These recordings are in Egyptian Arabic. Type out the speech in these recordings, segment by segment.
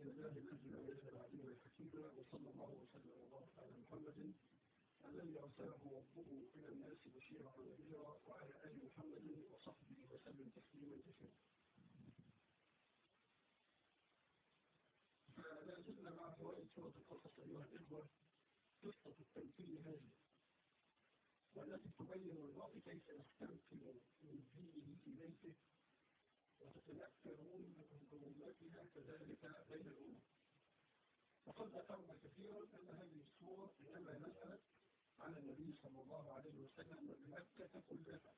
لله الذي لا يزال عليم الحكيم وصلى الله وسلم وبارك على محمد الذي أرسله ربه إلى الناس بشيرا ونذيرا وعلى آل محمد وصحبه وسلم تسليما كثيرا. فلا زلنا مع فوائد سورة القصص أيها الإخوة قصة التمثيل هذه والتي تبين للمرء كيف يستمثل من دينه في بيته وتتذكرون من ظلماتها كذلك بين الأمم وقد ذكرنا كثيرا أن هذه السورة إنما نزلت على النبي صلى الله عليه وسلم بمكة كلها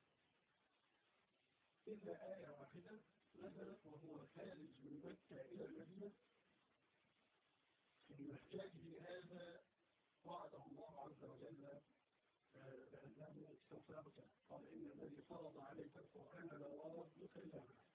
إلا آية واحدة نزلت وهو خارج من مكة إلى المدينة في محتاجه هذا وعده الله عز وجل بأنه سوف يرجع قال إن الذي فرض عليك القرآن لرادك إلى معه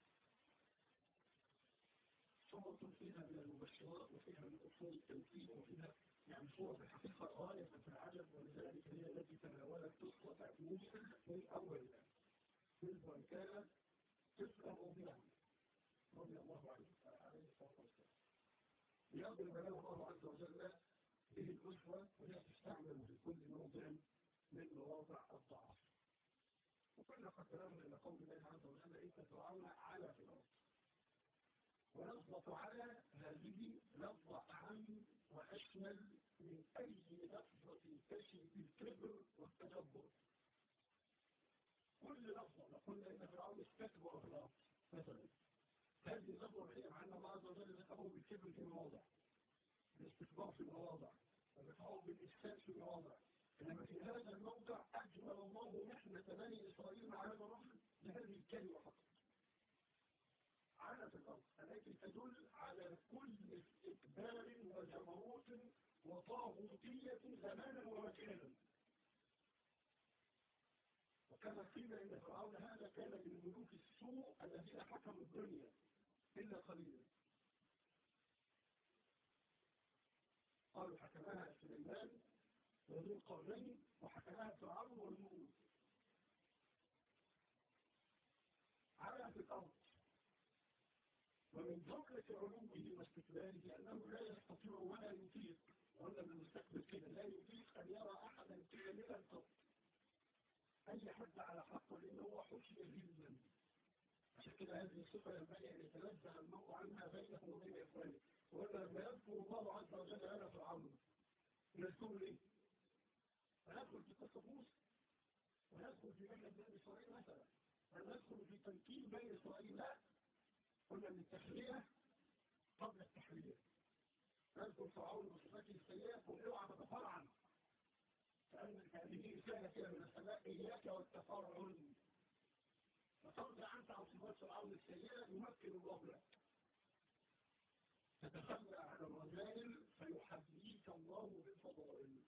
سورة فيها من المبشرات وفيها من أصول التوحيد وفيها يعني سورة الحقيقة غاية في العجب ولذلك هي التي تناولت قصة موسى من أولها منذ أن كان طفلا رضيعا رضي الله عنه عليه الصلاة والسلام ليضرب له الله عز وجل به الأسوة وهي تستعمل في كل موضع من مواضع الضعف وكنا قد تناول إلى قول الله عز وجل إن فرعون على في الأرض ولفظة على هذه لفظة أعم وأشمل من أي لفظة تشي بالكبر والتجبر كل لفظة نقول إن فرعون استكبر في الأرض مثلا هذه اللفظة هي مع أن الله عز وجل ذكره بالكبر في مواضع الاستكبار في مواضع ذكره بالإسكان في مواضع إنما في هذا الموضع أجمل الله نحن بني إسرائيل مع هذا الرجل بهذه الكلمة فقط على في الأرض التي تدل على كل استكبار وجبروت وطاغوتية زمانا ومكانا وكما قيل إن فرعون هذا كان من ملوك السوء الذين حكموا الدنيا إلا قليلا قالوا حكمها سليمان وذو القرنين وحكمها فرعون والمؤمن على في الأرض ومن جملة علومه واستكباره أنه لا يستطيع ولا يطيق ولا من المستقبل كده لا يطيق أن يرى أحدا كاملا قط أي حد على حقه لأنه هو حشي جدا عشان كده هذه الصفة ينبغي أن يتنزه المرء عنها بينه وبين إخوانه وأن لما يذكر الله عز وجل أنا فرعون يذكر ليه؟ وندخل في قصة موسى وندخل في مجلس بني إسرائيل مثلا وندخل في تنكيل بني إسرائيل لا قلنا من التحلية قبل التحلية نذكر فرعون بصفاته السيئة واوعى تتفرعن فأن هذه رسالة كده من السماء إياك والتفرعن فترجع عنك عن صفات فرعون السيئة يمكن الله لك تتخلى عن الرذائل فيحذيك الله بالفضائل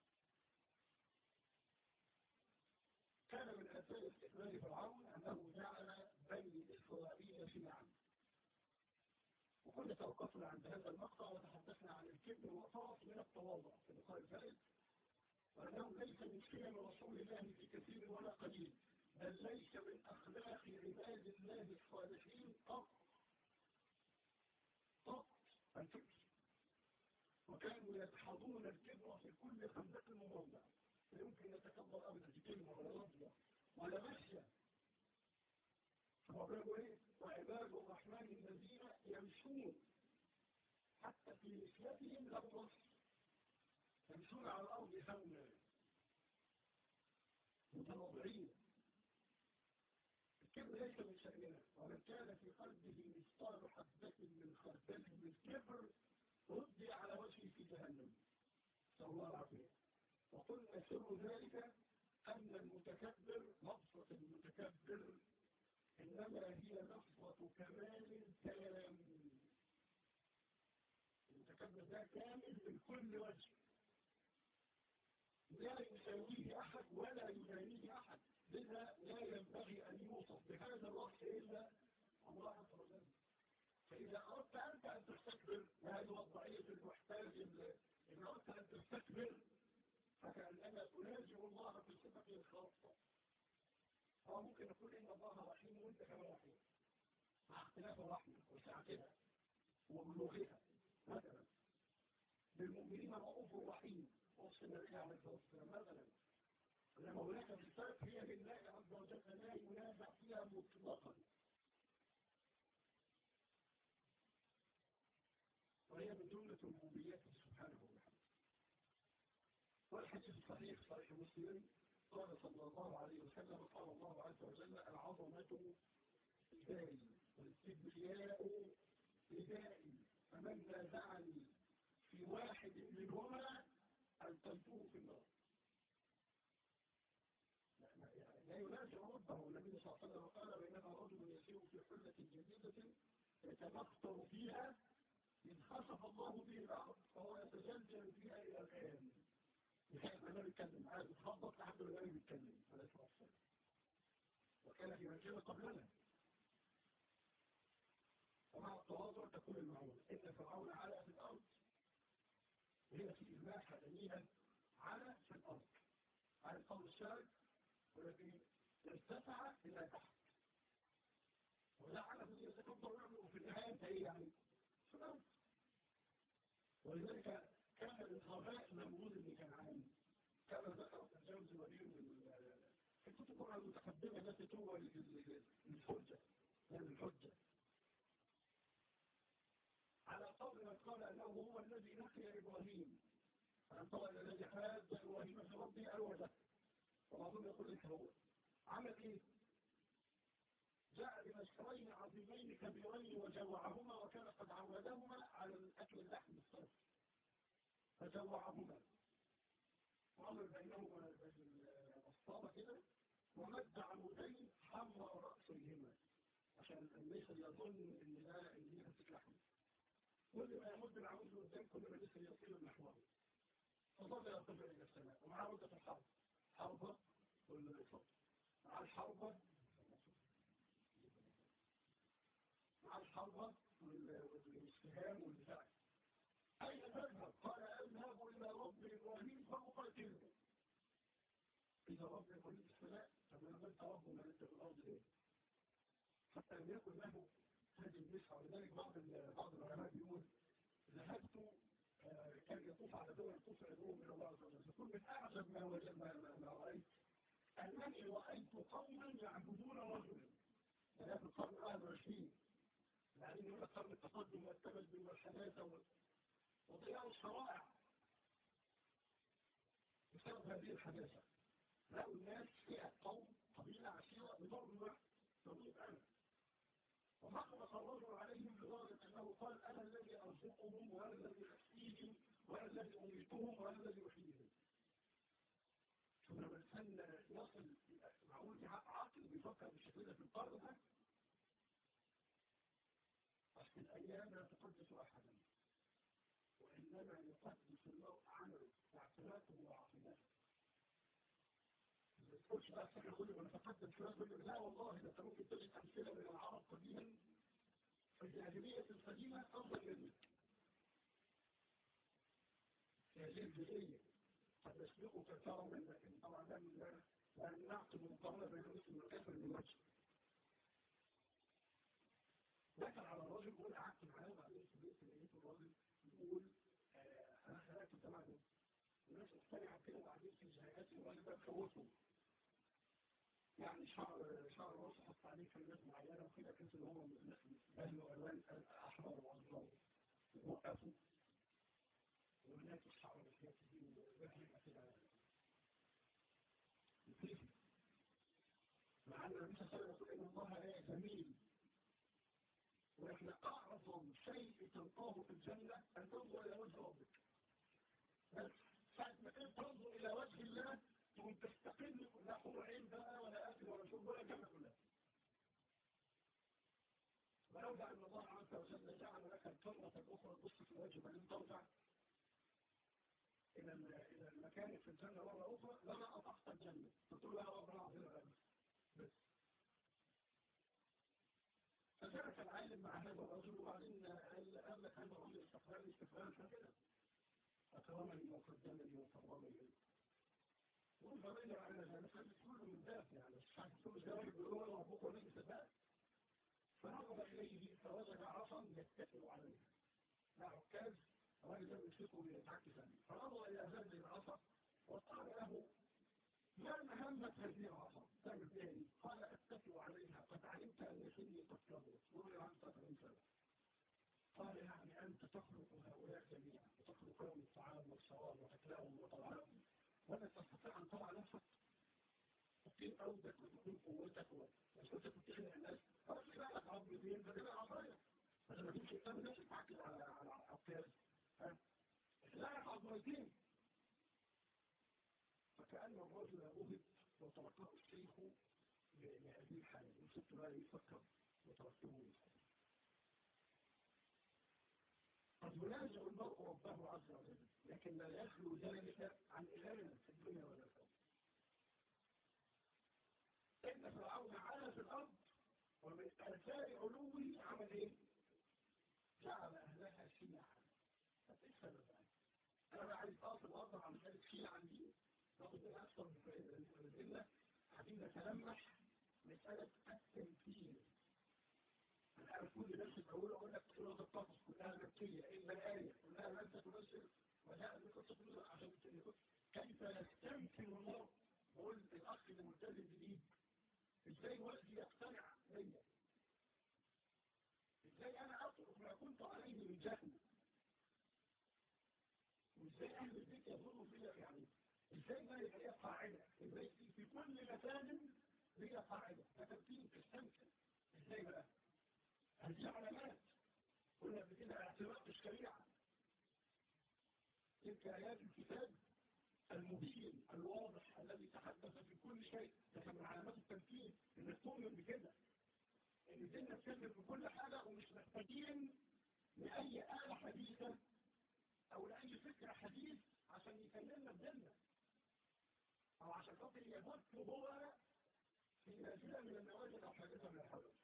كان من آثار استقبال فرعون أنه جعل بني إسرائيل شيعا وكنا توقفنا عند هذا المقطع وتحدثنا عن الكبر وطرف من التواضع في اللقاء الفائت وأنه ليس من سيم رسول الله في كثير ولا قليل بل ليس من أخلاق عباد الله الصالحين قط قط الكبر وكانوا يدحضون الكبر في كل خندق وموضع لا يمكن يتكبر أبدا في كلمة ولا لفظة ولا مشية فقالوا إيه وعباد الرحمن الذين يمشون حتى في مسلتهم لا نصر يمشون على الأرض هونا متواضعين الكبر ليس من شأننا ومن كان في قلبه مثقال حبة من خردل من كبر ردي على وجهه في جهنم صلى الله العافية وقلنا سر ذلك أن المتكبر لفظة المتكبر إنما هي لفظة كمال تام المتكبر ده كامل من كل وجه لا يساويه أحد ولا يدانيه أحد لذا لا ينبغي أن يوصف بهذا الوصف إلا الله عز وجل فإذا أردت أنت أن تستكبر وهذا هو الضعيف المحتاج إذا أردت أن تستكبر فكأننا تنازع الله في صفته الخاصة هو ممكن نقول إن الله رحيم وإنت كمان رحيم مع اختلاف الرحمة وسعتها وبلوغها مثلا بالمؤمنين رؤوف رحيم وصف النبي عليه الصلاة والسلام مثلا لما هناك صفات هي لله عز وجل لا ينازع فيها مطلقا وهي من جملة ربوبيته سبحانه وتعالى والحديث الصحيح صحيح مسلم قال صلى الله عليه وسلم قال الله عز وجل العظمة إزاري والكبرياء إزاري فمن نازعني في واحد منهما ألقيته في النار لا ينازع ربه النبي صلى الله عليه وسلم قال بينما رجل يسير في حلة جديدة يتبختر فيها إذ خسف الله به الأرض فهو يتزلزل فيها إلى الآن لحد ما بيتكلم عايز يتخبط لحد ما بيتكلم عليه الصلاة والسلام وكان في مكان قبلنا ومع التواضع تكون المعونة إن فرعون على في الأرض وهي في إلماح دليلا على في الأرض على القول الشارع ولكن ارتفع إلى تحت ولعل في يتكبر وفي النهاية انت ايه يعني في الأرض ولذلك كان الغباء نموذج اللي كان عام كان ذكر الجوز وليه في كتب القرآن المتقدمة التي تروى للحجة يعني الحجة على قول من قال أنه هو الذي نقي إبراهيم فأن قال الذي حاد إبراهيم في ربي أروده وبعضهم يقول لك هو عمل إيه؟ جاء بمشكرين عظيمين كبيرين وجوعهما وكان قد عودهما على الأكل اللحم الصرف فجوعهما وعمل بينهما الصابة كده ومد عمودين حمر رأسيهما عشان المثل يظن ان ده ان دي حته لحم كل ما يمد العمود قدام كل ما المثل يصير نحوه فظل يرتفع الى السماء ومعاه مده الحرب حربه والصوت مع الحربه مع الحربه والاستهام والدفاع أين تذهب؟ قال أذهب إلى رب إبراهيم فأقاتله إذا رب إبراهيم في السماء فما أنت رب ما أنت في الأرض إيه؟ حتى لم يكن له هذه النسعة ولذلك بعض بعض العلماء بيقول ذهبت كان يطوف على دول يطوف يدعوهم إلى الله عز وجل يقول من أعجب ما وجد ما, ما رأيت أنني رأيت قوما يعبدون رجلا هذا في القرن الواحد والعشرين يعني يقول لك قرن التقدم والتبدل والحداثة وضياع الشرائع بسبب هذه الحداثة لقوا الناس فئة قوم قبيلة عشيرة بضرب واحد تضرب أنا وحقق الرجل عليهم لدرجة أنه قال أنا الذي أرزقهم وأنا الذي أحييهم وأنا الذي أميتهم وأنا الذي أحييهم شوف لما الإنسان يصل معقول عقل بيفكر بالشكل ده في القرن ده أصل الأيام لا تقدس أحدا وإنما يقدس الله عمله واعترافه وعقيدته ما تقولش بقى السنة كل ما نتقدم شوية كل لا والله ده انت ممكن تجد أمثلة من العرب قديما في الجاهلية القديمة أفضل منك في هذه الجزئية قد يسبقك كرما لكن طبعا ده لا نعقد مقارنة بين المسلم والكافر بالوجه دخل على الراجل يقول قعدت معاه وبعدين في البيت لقيت الراجل يقول انا خلقت الجماعه دول الناس مقتنعه كده وبعدين في زهقات الراجل ده خوفه يعني شعر شعر راسه حط عليه كلمات معينه وكده كنت اللي هو الناس بهلوا الوان احمر واصفر وقفوا وهناك الشعر الحياتي دي وبهلوا كده مع ان النبي صلى الله عليه وسلم يقول ان الله لا جميل ولكن أعظم شيء تلقاه في الجنة أن تنظر إلى وجه ربك بس ساعة ما كنت تنظر إلى وجه الله تقوم تستقل لا حور عين بقى ولا أكل ولا شرب ولا جنة كلها ولولا أن الله عز وجل جعل لك الكرة الأخرى تبص في الوجه بعدين ترجع إلى إلى المكان في الجنة مرة أخرى لما أطعت الجنة تقول يا رب العظيم بس فجلس العالم مع هذا الرجل وبعدين قال لك هذا الرجل استقبال استقبال فكده أكرمني وقدمني وكرمني وفرينا على ذلك كله من ذات يعني الشعب كله جواب بيقول له ربك وليس ذات فنظر إليه فوجد عصا يتكل عليه لا عكاز الراجل ده بيمسكه ويتعكس عليه فنظر الى هذه العصا وقال له ما مهمة هذه العصا؟ تعمل فيها ايه؟ قال اتكل عليها قد علمت ان سني قد كبرت وهي عن سبع سنة قال يعني انت تخلق هؤلاء جميعا وتخلق لهم الطعام والشراب واكلهم وطعامهم ولا تستطيع ان تضع نفسك تقيم عودك وتقيم قوتك وانت تتخذ الناس خلاص يبقى لك عظم دين فتبقى عصايا فلما تمشي قدام الناس تعكس على على عكاز ها لا عظمتين فكأن الرجل أهب وتركه الشيخ لهذه الحالة وسبت بقى يفكر وتركه للحالة قد ينازع المرء ربه عز وجل لكن لا يخلو ذلك عن إله في الدنيا ولا في الأرض إن فرعون علا في الأرض ومن آثار علوه عمل إيه؟ جعل أهلها شيعا طب إيه السبب يعني؟ أنا عايز أقف الأرض عن ذلك شيعا دي ناخد أكثر من الأدلة عايزين نتلمح مسألة التمثيل أنا أعرف كل درس بقوله أقول لك سورة القصص كلها مكية إلا الآية كلها لم تمثل وجاء بقصة يوسف عشان كيف يستمثل الله بقول الأخ اللي ملتزم جديد ازاي والدي يقتنع بيا ازاي انا اترك ما كنت عليه من جهل وازاي اهل البيت يظنوا فيا يعني ازاي ما يبقى ليا قاعده البيت في كل مكان ليا قاعده فتبتين تستمتع ازاي بقى هذه علامات قلنا قبل كده اعتراف الشريعه تلك ايات الكتاب المبين الواضح الذي تحدث في كل شيء ده من علامات التمكين انك تؤمن بكده ان الدنيا بتكذب بكل حاجه ومش محتاجين لاي آلة حديثة او لاي فكر حديث عشان يكلمنا بديننا او عشان خاطر يمت هو في نازله من النوازل او حاجتها من الحوادث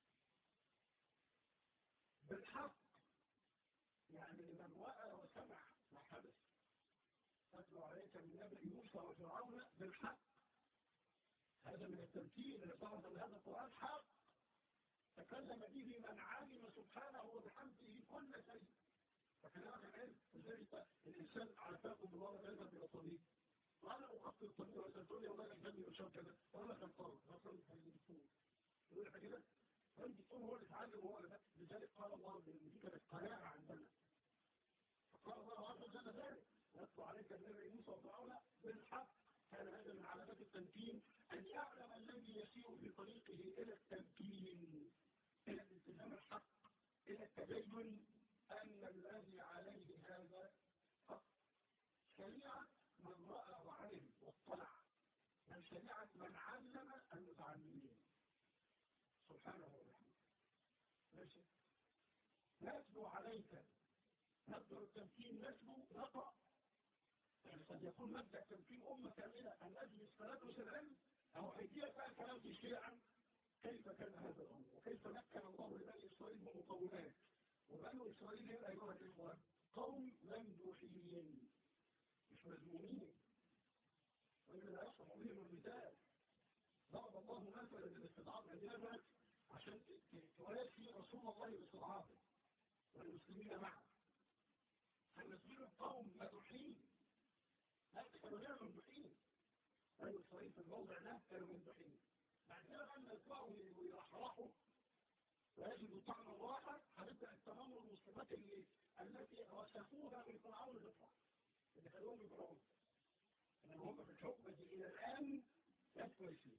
بالحق يعني لمن وقع وسمع ما حدث أتلو عليك من نبأ موسى وفرعون بالحق هذا من التمثيل اللي صار من هذا القرآن حق تكلم به من علم سبحانه وبحمده كل شيء فكلامك العلم لذلك الإنسان عافاكم بالله غير بأصابيه وأنا أخطر الطريق وسألتوني والله الجنة وشام كذا وأنا كان طرد غصر الدكتور يقول لك كده فالدكتور هو اللي اتعلم وهو اللي لذلك قال الله ان دي كانت قناعة عندنا فقال الله عز وجل ذلك يتلو عليك النبي موسى وفرعون بالحق كان هذا من علامات التمكين أن يعلم الذي يسير في طريقه إلى التمكين إلى الالتزام الحق إلى التبين أن الذي عليه هذا حق شريعة من رأى وعلم واطلع من شريعة من علم المتعلمين سبحانه وتعالى ماشي نتلو عليك نبدأ التمكين نتلو نقرأ يعني قد يكون مبدأ تمكين أمة كاملة أن أجلس فندرس العلم أو هيجيلك بقى كلام في شيعا كيف كان هذا الأمر وكيف مكن الله لبني إسرائيل من مقومات وبنو إسرائيل هنا أيها الإخوان قوم ممدوحين مش مذمومين وإن لا يصلح بهم الرجال ضرب الله مثلا للاستضعاف عندنا عشان تواسي رسول الله باستضعافه والمسلمين معه فالمسلمين قوم مدوحين لا كانوا غير ممدوحين بنو إسرائيل في الموضع ده كانوا ممدوحين بعد كده لما يطلعوا ويرحرحوا ويجدوا طعم الراحة هتبدأ التنمر والمصيبات اللي التي رسخوها من فرعون تطلع اللي خلوهم يفرعون ان هم في الحكمة دي إلى الآن لا كويسين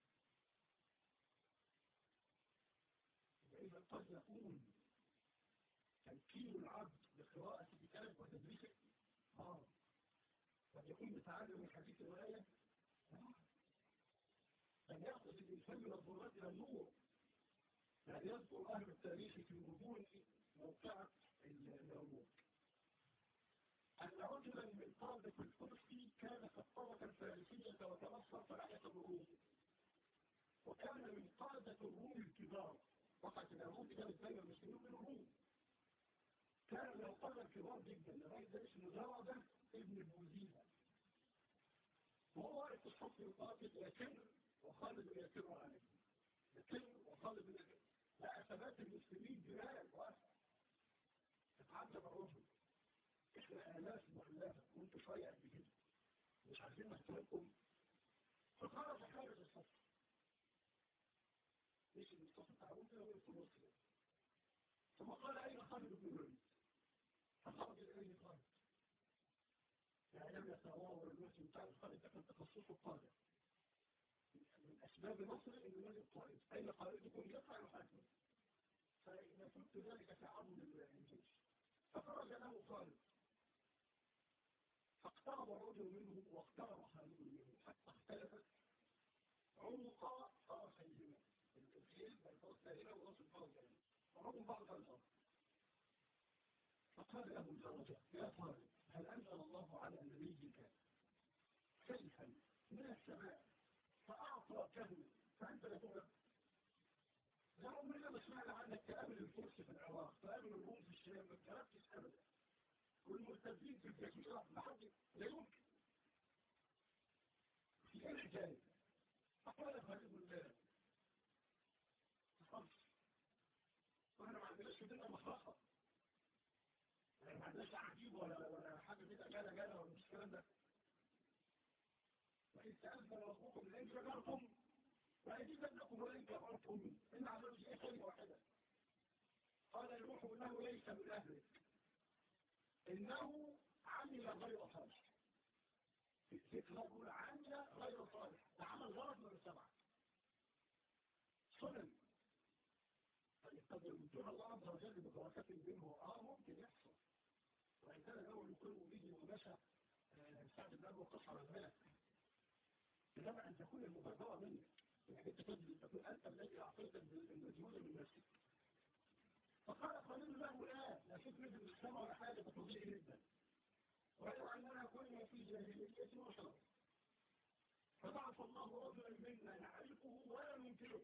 وإذا قد يكون تمكين العبد لقراءة الكتاب وتدريسه اه قد يكون متعلم من حديث الولاية أن يأخذ الإنسان من الظلمات إلى النور يعني يذكر أهل التاريخ في مدون موقعة العلوم أن رجلا من قادة الفرس كان قد طرق الفارسية وتنصر فرعية الروم وكان من قادة الروم الكبار وقعت العروض كانت بين المسلمين والروم كان من القادة الكبار جدا لغاية ده اسمه زرده ابن بوزينة وهو واقف الصف يقاتل يكر وخالد يكر عليه يكر وخالد يكر لا ثبات المسلمين جبال واسع عجب الرجل احنا آلاف مؤلفة وانتوا شوية قد كده مش عارفين نحترمكم فخرج خارج الصف مش الصف تعبون كده وقف في النص كده ثم قال أين خالد بن الوليد فخرج إليه خالد يعني لم يتواور المسلم بتاع خالد ده كان تخصصه القادة من أسباب مصر إنه لازم قائد أين قائدكم يقع يحاكم فنفذت ذلك تعبد الجيش فخرج له خالد فاقترب الرجل منه واقترب خالد منه حتى اختلفت عنق فرسيهما الخيل بين فرس هنا وراس الفرس هنا فرغم بعض الأرض فقال له الدرجة يا خالد هل أنزل الله على نبيك سيفا من السماء فأعطى كهنة فأنت لا تغلب لا عمرنا ما سمعنا عنك تقابل الفرس في العراق تقابل الروم في الشام ما تكلمتش أبدا والمرتدين في الجزيرة ما حد لا يمكن في أي حكاية فقال خالد الله تخافش واحنا ما عندناش في الدنيا مخاطر يعني ما عندناش عجيب ولا ولا حاجه كده جاله جاله ولا مش الكلام ده وإن سألت ربكم لئن شكرتم وأجيبنكم ولئن كفرتم إن عملوا شيء خير واحدة قال نوح إنه ليس من أهلك إنه عمل غير صالح ذكره عمل غير صالح ده عمل غلط من السبعة سنن طيب قد يمكن الله عز وجل ببركات منه اه ممكن يحصل وإن كان الأول يكون به ومشى سعد بن أبو قصر الملك إنما أن تكون المبادرة منك يعني أنت تكون أنت الذي أعطيت المجهود من نفسك فقال خليل له لا لا فكرة الإسلام ولا حاجة تفضيل جدا ولو أننا كنا في جاهلية وشر فبعث الله رجلا منا نعرفه ولا ننكره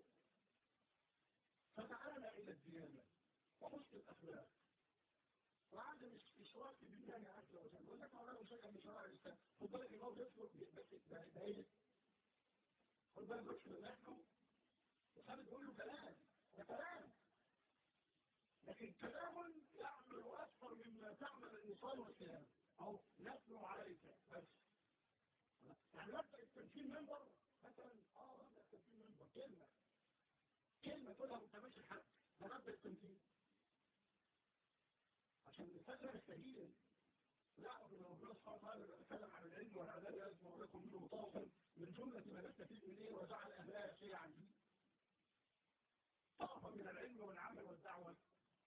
فتعالى إلى الديانة وحسن الأخلاق وعدم الاشتراك بالله عز وجل وذكر له شيئا من شرائع الإسلام خد بالك إن هو بيذكر بس خد بالك مش من نحن وخالد بيقول له كلام ده كلام لكن كلام يعمل أكثر مما تعمل الإنسان والكلام أو نتلو عليك بس يعني نبدأ التمثيل منبر مثلا اه نبدأ التمثيل منبر كلمة كلمة تقولها وانت ماشي الحق ده نبدأ التمثيل عشان الإنسان يستهين يعرف ان ربنا سبحانه وتعالى بيتكلم عن العلم والعذاب يذكر لكم منه مطرفا من جملة ما نستفيد من ايه وجعل اهلها شيعا فيه طرفا من العلم والعمل والدعوة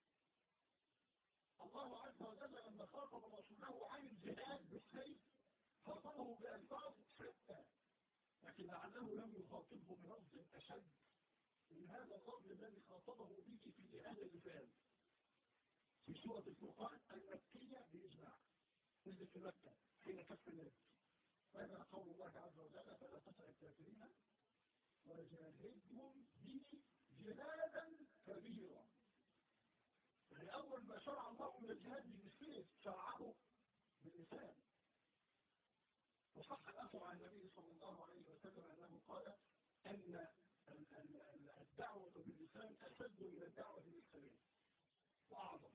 الله عز وجل لما خاطب رسوله عن الجهاد بالسيف خاطبه بألفاظ حتى لكن لعله لم يخاطبه بلفظ أشد من هذا اللفظ الذي خاطبه به في أهل اللسان في سورة الفرقان المكية بإجماع نزل في مكة حين كف الناس وهذا قول الله عز وجل فلا تسع الكافرين وجاهدهم به جهادا كبيرا يعني أول ما شرع الله من الجهاد بالسيف شرعه باللسان وصح الأثر عن النبي صلى الله عليه وسلم أنه قال أن الدعوة باللسان أشد من الدعوة بالكلام وأعظم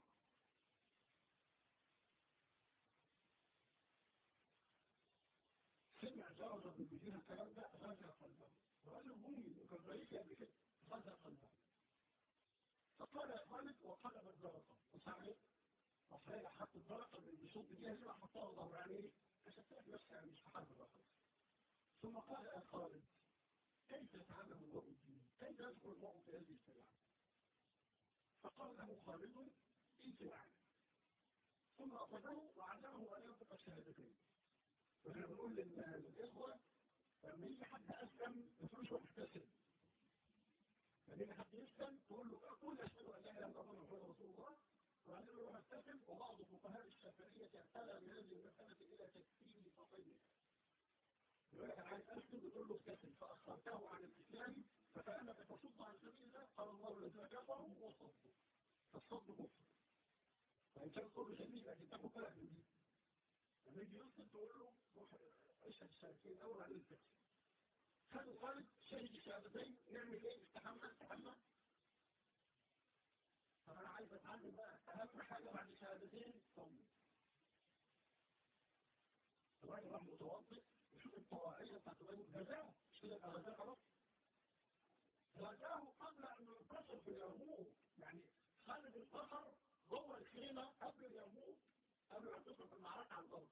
سمع جرجر بالمدينة الكلام ده غزا قلبه وقال له مؤمن وكان ضعيف قبل كده غزا قلبه فقال خالد وقلب الزرقة وسعيد وصحيح حط الزرقة اللي بيصوت بيها سمع حطها الله عليه فشتاك بس يعني مش حرب الرقم ثم قال يا خالد كيف يتعلم الله الدين كيف يدخل الله في هذه السلعة فقال له خالد انتبع ثم أخذه وعلمه أن ينطق الشهادتين واحنا بنقول للإخوة لما يجي حد أسلم ما تقولش هو محتسب لما يجي حد يسلم تقول له قول أشهد أن لا إله إلا الله محمد رسول الله وبعدين يقول له محتسب وبعض فقهاء الشافعية اعتلى بهذه المسألة إلى تكفير فقيه يقول لك أنا عايز أسلم بتقول له اغتسل فأخرته عن الإسلام فكأنك تصد عن سبيل الله قال الله الذين كفروا وصدوا فالصد كفر وإن كان كل شديد لكن تاخد بالك من دي لما يجي يسلم تقول له روح اشهد الشهادتين الأول عليه الفكر خدوا خالد شهد الشهادتين نعمل ايه استحمى استحمى طب انا عايز اتعلم بقى اهم حاجه بعد بشهادتين صلي الراجل راح متوضئ يشوف الطواعية بتاعت الراجل غزاه مش كده يبقى غزاه خلاص غزاه قبل أن ينتصر في اليرموك يعني خلد البشر جوه الخيمة قبل اليرموك قبل ما ينتصر في المعركة على الأرض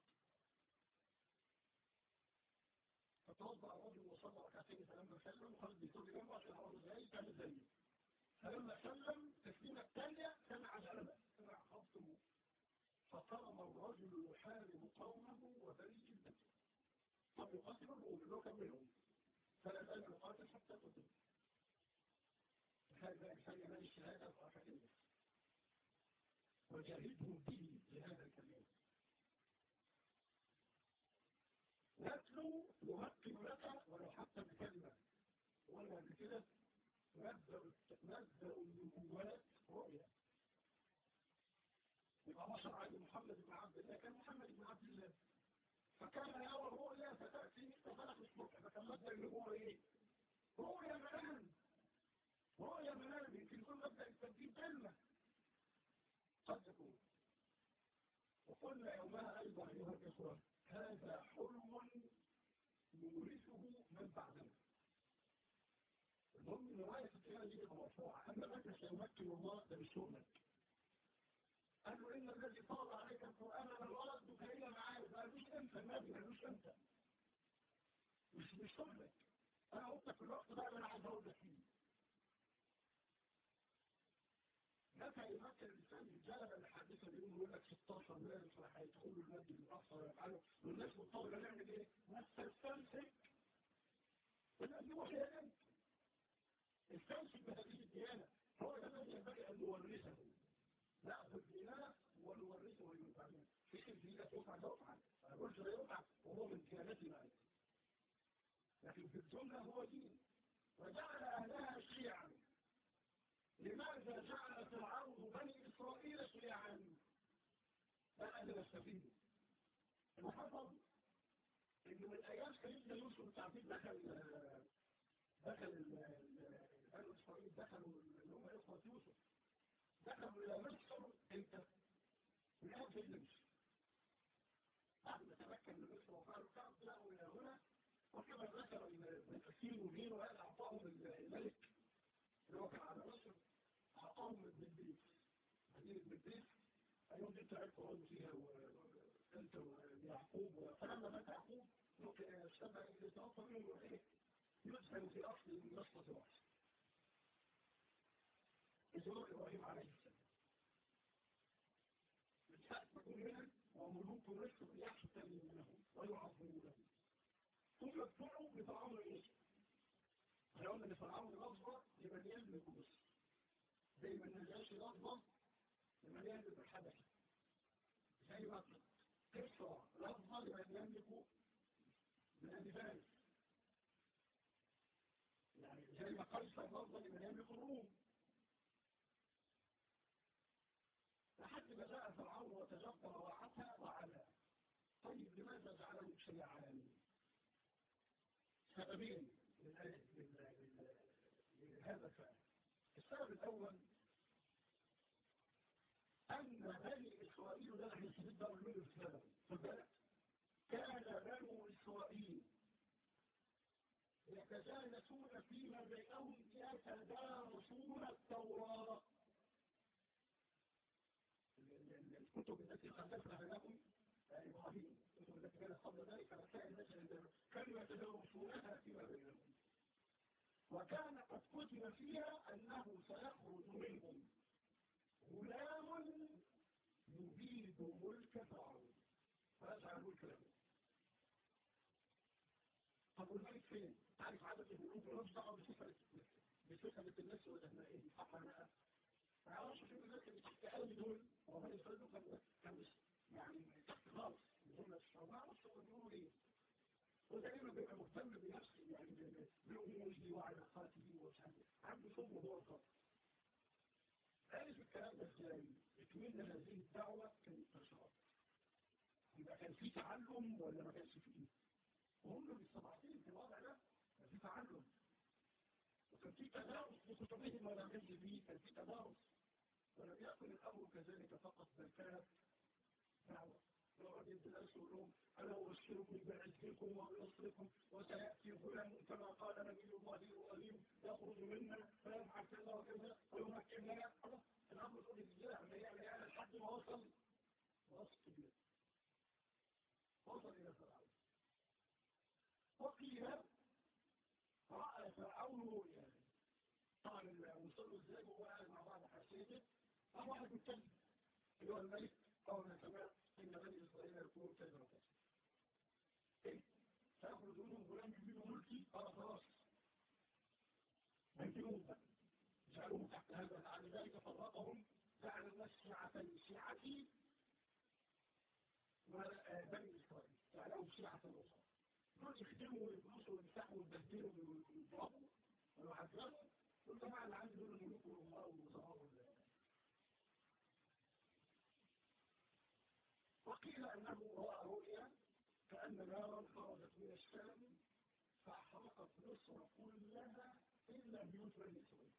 فتوضأ الرجل وصلى ركعتين فلما سلم وخالد بيصلي جنبه عشان هو ازاي كان زيه فلما سلم التسليمة الثانية سمع غلبة سمع خبطه فقام الرجل يحارب قومه وبريء جدا طب يقاتل الروم اللي هو كان منهم فلا زال يقاتل حتى قتل هذا الحي من الشهادة الأكاديمية وجاهدهم به لهذا الكلام نتلو يمكن لك ولو حتى بكلمة ولا بكده نبدأ نبدأ النبوات رؤيا يبقى بشر عن محمد بن عبد الله كان محمد بن عبد الله فكان يرى الرؤيا فتأتي ففلق الصبح فكان مبدأ النبوة ايه؟ رؤيا منام رؤيا منام يمكن يكون مبدأ التنفيذ كلمة قد تكون وقلنا يومها أيضا أيها الإخوة هذا حلم يورثه من بعدنا المهم ان رواية الكلام دي تبقى مرفوعة أما متى سيمكن الله ده بشغلك قال له إن الذي فرض عليك القرآن للولد كإلى معاد ما قالوش أنت النبي ما قالوش أنت مش مش شغلك أنا قلت لك في الوقت ده اللي أنا عايز أقول لك فيه متى يمكن الإنسان الجلبة الحادثة بيقولوا يقول لك 16 مارس راح هيدخلوا المسجد الأقصى ويفعلوا والناس مضطرة نعمل إيه؟ نستمسك بالذي وحي إليك استمسك بهذه الديانة هو ده الذي ينبغي أن نورثه نأخذ ديننا ونورثه لمن بعدنا في الدينة يفعل لا يفعل أنا قلت لا يفعل وهو من ديانتنا لكن في الجملة هو دين وجعل أهلها شيعا لماذا جعل فرعون بني إسرائيل شيعا لا أدري نستفيد المحفظ إن من أيام سيدنا يوسف تعبيد دخل دخل بني إسرائيل دخلوا اللي هم إخوة يوسف دخلوا إلى مصر إمتى؟ من أيام سيدنا يوسف بعد ما تمكن من مصر وقالوا كم طلعوا إلى هنا وكما ذكر المفسرين وغيره قال أعطاهم الملك اللي هو كان على مصر أعطاهم بالبيت مدينة بالبيت أيام دي تعبت وقعدوا فيها وأنت ويعقوب فلما مات يعقوب ممكن يشتبه يتوفى منه إيه يدفن في أصل نصلة الوحش إزراء إبراهيم عليه السلام تأتكم منهم وملوك الرزق يحتملونهم ويعظمونه ثم ادفعوا بطعام الرزق هيقول ان فرعون لفظة لمن يملك مصر زي ما النجاشي لفظة لمن يملك الحبشة زي ما قصة لفظة لمن يملك من أهل فارس يعني زي ما قيصر لفظة لمن يملك الروم لحد ما جاء فرعون وتجبر وعتى وعلى طيب لماذا جعله شيعا سببين لهذا الفعل السبب الأول أن بني إسرائيل ده نحن نستفيد بقى من السبب فبالك كان بنو إسرائيل يتجالسون فيما بينهم يتدارسون التوراة الكتب التي قدمتها لهم إبراهيم الكتب التي كانت قبل ذلك فكان الناس كانوا يتدارسونها فيما بينهم وكان قد كتب فيها أنه سيخرج منهم غلام يبيد ملك فرعون فيجعل ملك له طب والملك فين؟ تعرف عدد الملوك ملوش دعوه بسفلة بسفلة الناس ولا ايه؟ صح ولا لا؟ ما يعرفش في الناس اللي تحت قلبي دول هو بني اسرائيل كان كان يعني تحت خالص دول الشعب ما يعرفش هو بيقولوا ايه ودايما بيبقى مهتم بنفسه يعني بأموره وعلاقاته ومش عارف عنده شغل هو الخاص عارف الكلام ده ازاي؟ اتمنى هذه الدعوة كانت نشاط يبقى كان في تعلم ولا ما كانش فيه؟ وهم مستضعفين في الوضع ده كان في تعلم وكان في تدارس في كتبهم ولا ما كانش فيه كان في تدارس ولم يكن الأمر كذلك فقط بل كانت دعوة يقعد يدرس لهم أنا أبشركم بعزكم وبنصركم وسيأتي فلان كما قال نبي الله الأليم يخرج منا فيفعل كذا وكذا ويمكن لنا خلاص الأمر يقول الإسلام يعني أنا لحد ما وصل وصل وصل إلى فرعون وقيل رأى فرعون رؤيا طبعا وصلوا ازاي وهو قاعد مع بعض حسيته أو واحد بيتكلم اللي هو الملك أول ما سمع إن بني إسرائيل يكونوا كذا وكذا إيه؟ سيخرج منهم غلام يجيب ملكي قال خلاص بيتموت بقى جعلوهم تحت هذا بعد ذلك فرقهم جعل الناس شيعة شيعتي وبني إسرائيل جعلهم شيعة أخرى دول يخدموا ويبلسوا ويمسحوا ويبهدلوا ويضربوا ويعذبوا دول جماعة اللي عندي دول الملوك والأمراء والوزراء وقيل أنه رأى رؤيا كأن نارا خرجت من الشام فأحرقت مصر كلها إلا بيوت بني إسرائيل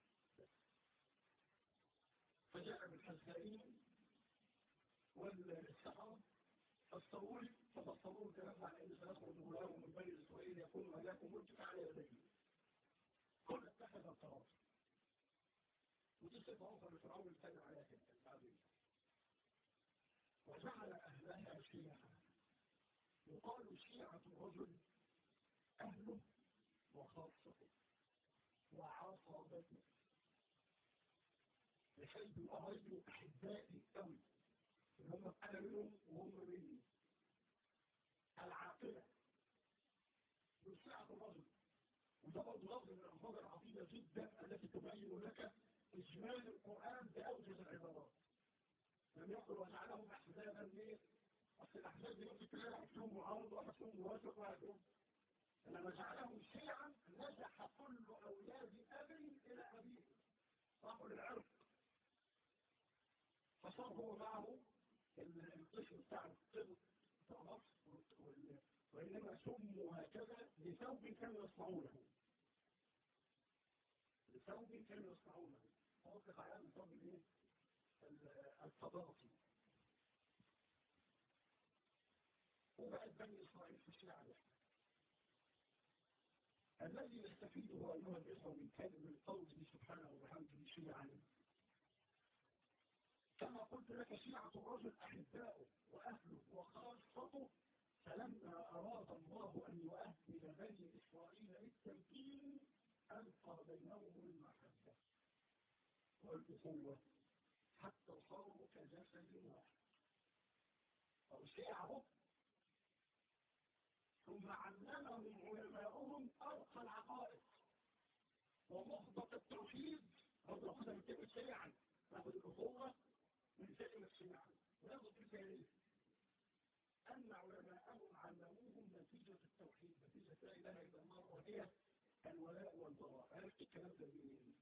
فجاء بالحزائين والسحرة فاستروا فبصروا الكلام عن ان سيخرج غلام من بني اسرائيل يكون ملاك ملك على يديه كل اتخذ القرار ودي صفه اخرى لفرعون الثاني على تلك التعبير وجعل اهلها شيعا يقال شيعه الرجل اهله وخاصته وعصابته لحيث أرجو أحبائي قوي إن هم أنا منهم وهم مني العاقلة بسعة الرجل وده برضه لفظ من الألفاظ العظيمة جدا التي تبين لك إجمال القرآن بأوجز العبارات لم يقل وجعلهم أحزابا ليه؟ أصل الأحزاب دي ممكن تلاقي واحد فيهم معارض وواحد فيهم موافق وواحد فيهم لما جعلهم شيعا نجح كل أولاد أب إلى أبيه راحوا للعرق فصار هو معه القسم بتاع الطب بتاع مصر وإنما سموا هكذا لثوب كانوا يصنعونه لثوب كانوا يصنعونه فأطلق على الثوب الايه؟ التضاطي وبقت بني إسرائيل في الشيعة الذي يستفيده أيها الإخوة من كلمة قوله سبحانه وبحمده شيعا كما قلت لك شيعة الرجل أحباؤه وأهله وخاصته فلما أراد الله أن يؤهل بني إسرائيل للتمكين ألقى بينهم المحبة والأخوة حتى صاروا كجسد واحد أو شيعه ثم علمهم علماؤهم أرقى العقائد ومخبط التوحيد برضه ناخدها من كلمة شيعا ناخد الأخوة من كلمة شيعا وناخد الثاني أن علماءهم علموهم نتيجة التوحيد نتيجة لا إله إلا الله وهي الولاء والبراء عرفت الكلام ده منين؟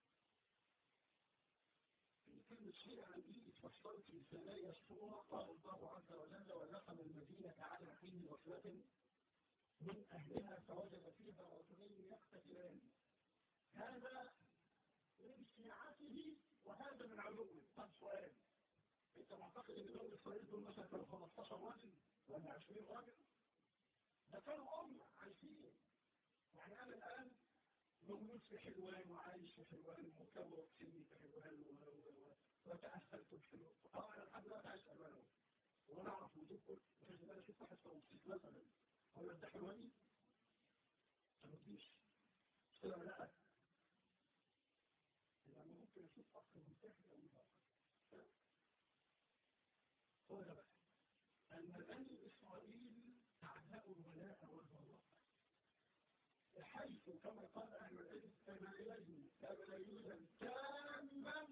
في كلمة شيعا دي اتفسرت في ثنايا الصورة قال الله عز وجل ودخل المدينة على حين غفلة من أهلها فوجد فيها رجلين يقتتلان هذا من شيعته وهذا من عدوه طب سؤال انت معتقد ان دول اسرائيل دول مثلا كانوا 15 راجل ولا 20 راجل ده كانوا أمة عايشين يعني أنا الآن مولود في حلوان وعايش في حلوان ومكبر سني في حلوان وتأهلت في حلوان طبعا أنا لحد دلوقتي عايش في حلوان وأنا أعرف وجودكم وفي بالي أشوف واحد توصيف مثلا هو ده حلواني؟ ما ترديش كده لا يعني ممكن أشوف أخ مسافر أو متأخر هو ده بقى أن بني إسرائيل تعلقوا الولاء والبراء بحيث كما قال أهل العلم تمايزوا تمايزا تاما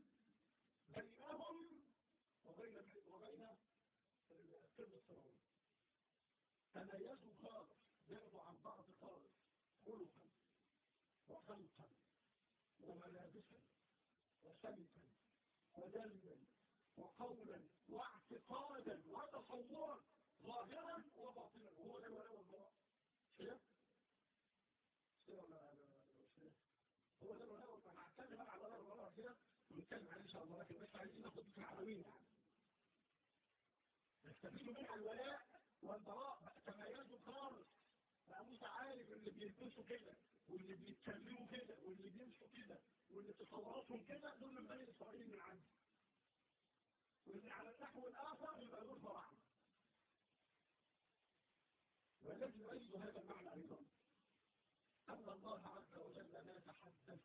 بينهم وبين وبين الطب السماوي تميزوا خالص بعضوا عن بعض خالص خلقا وخلقا وملابسا وسمتا ودما وقولا واعتقادا وتصورا ظاهرا وباطنا هو ده الولاء والبراء كده هو ده الولاء والبراء هعتمد على الولاء والبراء كده ونتكلم عنه إن شاء الله لكن بس عايزين ناخد في العناوين يعني نستفيد منها الولاء والبراء تميزوا خالص بقى موسى عارف اللي بيلبسوا كده واللي بيتكلموا كده واللي بيمشوا كده واللي تصوراتهم كده دول من بني اسرائيل من عندي واللي على النحو الاخر يبقى دول فراعنه والذي يؤيد هذا المعنى ايضا ان الله عز وجل ما تحدث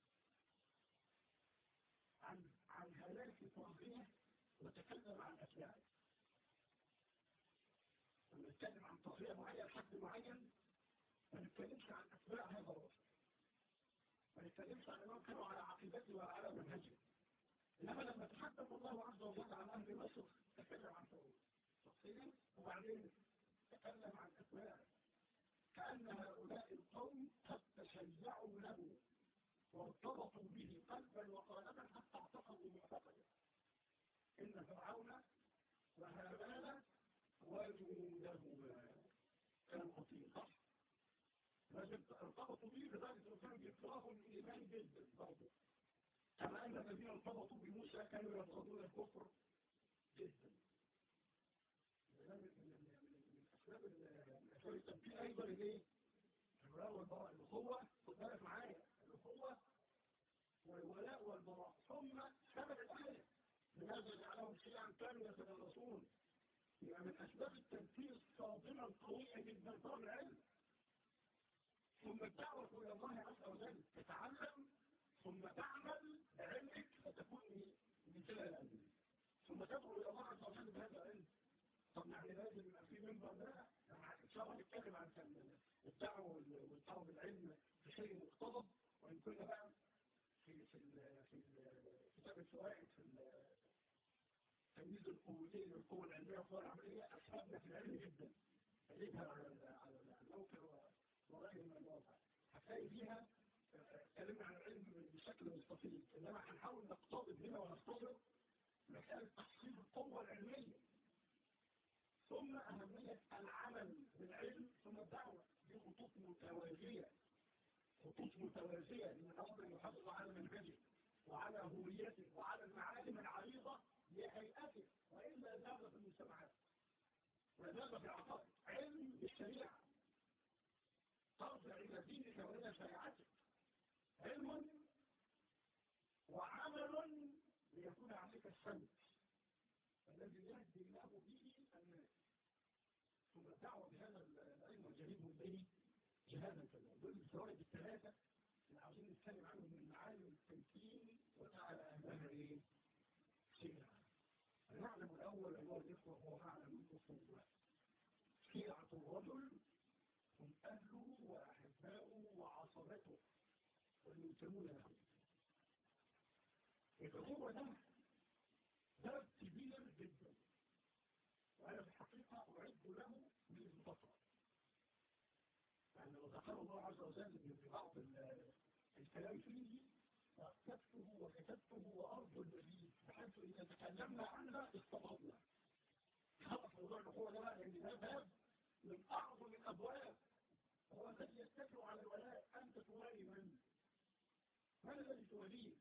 عن عن هلاك طاغيه وتكلم عن اتباعه لما نتكلم عن طاغيه معين حد معين ما نتكلمش عن اتباع هذا الرجل ما نتكلمش عن انهم كانوا على عقيدته وعلى منهجه انما لما تحدث الله عز وجل عن اهل مصر تكلم عن فرعون شخصيا وبعدين تكلم عن اتباعه كان هؤلاء القوم قد تشيعوا له وارتبطوا به قلبا وقالبا حتى اعتقدوا معتقدا ان فرعون وهامان وجنودهما كانوا خطيئا لازم ارتبطوا به لذلك كانوا بيكرهوا الايمان جدا برضه كما ان الذين ارتبطوا بموسى كانوا يبغضون الكفر جدا من اسباب الاسباب التنبيه ايضا الايه؟ الولاء والبراء الاخوه خد بالك معايا الاخوه والولاء والبراء ثم سبب الايه لماذا جعلهم شيعا كانوا يتدرسون يبقى من اسباب التنفيذ الصادمه القويه جدا طلب العلم ثم الدعوة إلى الله عز وجل تتعلم ثم تعمل بعلمك فتكون مثل العلم ثم تدعو إلى الله عز وجل بهذا العلم طب يعني لازم يبقى في منبر ده إن شاء الله نتكلم عن الدعوة والطلب العلم في شيء مقتضب وإن كنا بقى في في في كتاب الفوائد في تمييز القوتين والقوة العلمية والقوة العملية أسهبنا في العلم جدا أجيبها على على الموقع وغير من الواقع هتلاقي فيها اتكلمنا عن العلم بشكل مستفيض انما هنحاول نقتضب هنا ونقتضب مسألة تحصيل القوة العلمية ثم أهمية العمل بالعلم ثم الدعوة دي خطوط متوازية خطوط متوازية لأن الأمر يحافظ على منهجه وعلى هويته وعلى المعالم العريضة لهيئته وإلا ذهب في المجتمعات وذهب في العقائد علم بالشريعة ترجع إلى دينك وإلى شريعتك علم وعمل ليكون عليك السمت الذي يهدي الله به الناس ثم الدعوة بهذا العلم وجهدهم به جهادا كذا دول الفوائد الثلاثة اللي عاوزين نتكلم عنهم من معالم التمكين وجعل أهلها إيه؟ شيعا المعلم الأول أيها الإخوة هو معلم الأخوة شيعة الرجل هم أهله وأحباؤه وعصبته والمنتمون له الأخوة ده درب كبير جدا وأنا في الحقيقة أعد له بالفترة يعني لو ذكر الله عز وجل في بعض الكلام فيه كتبته وكتبته وأرض المزيد بحيث إذا تكلمنا عنها استفضنا خلص موضوع الأخوة ده بقى لأن ده باب من أعظم الأبواب هو الذي يتكل على الولاء أنت توالي من؟ من الذي تواليه؟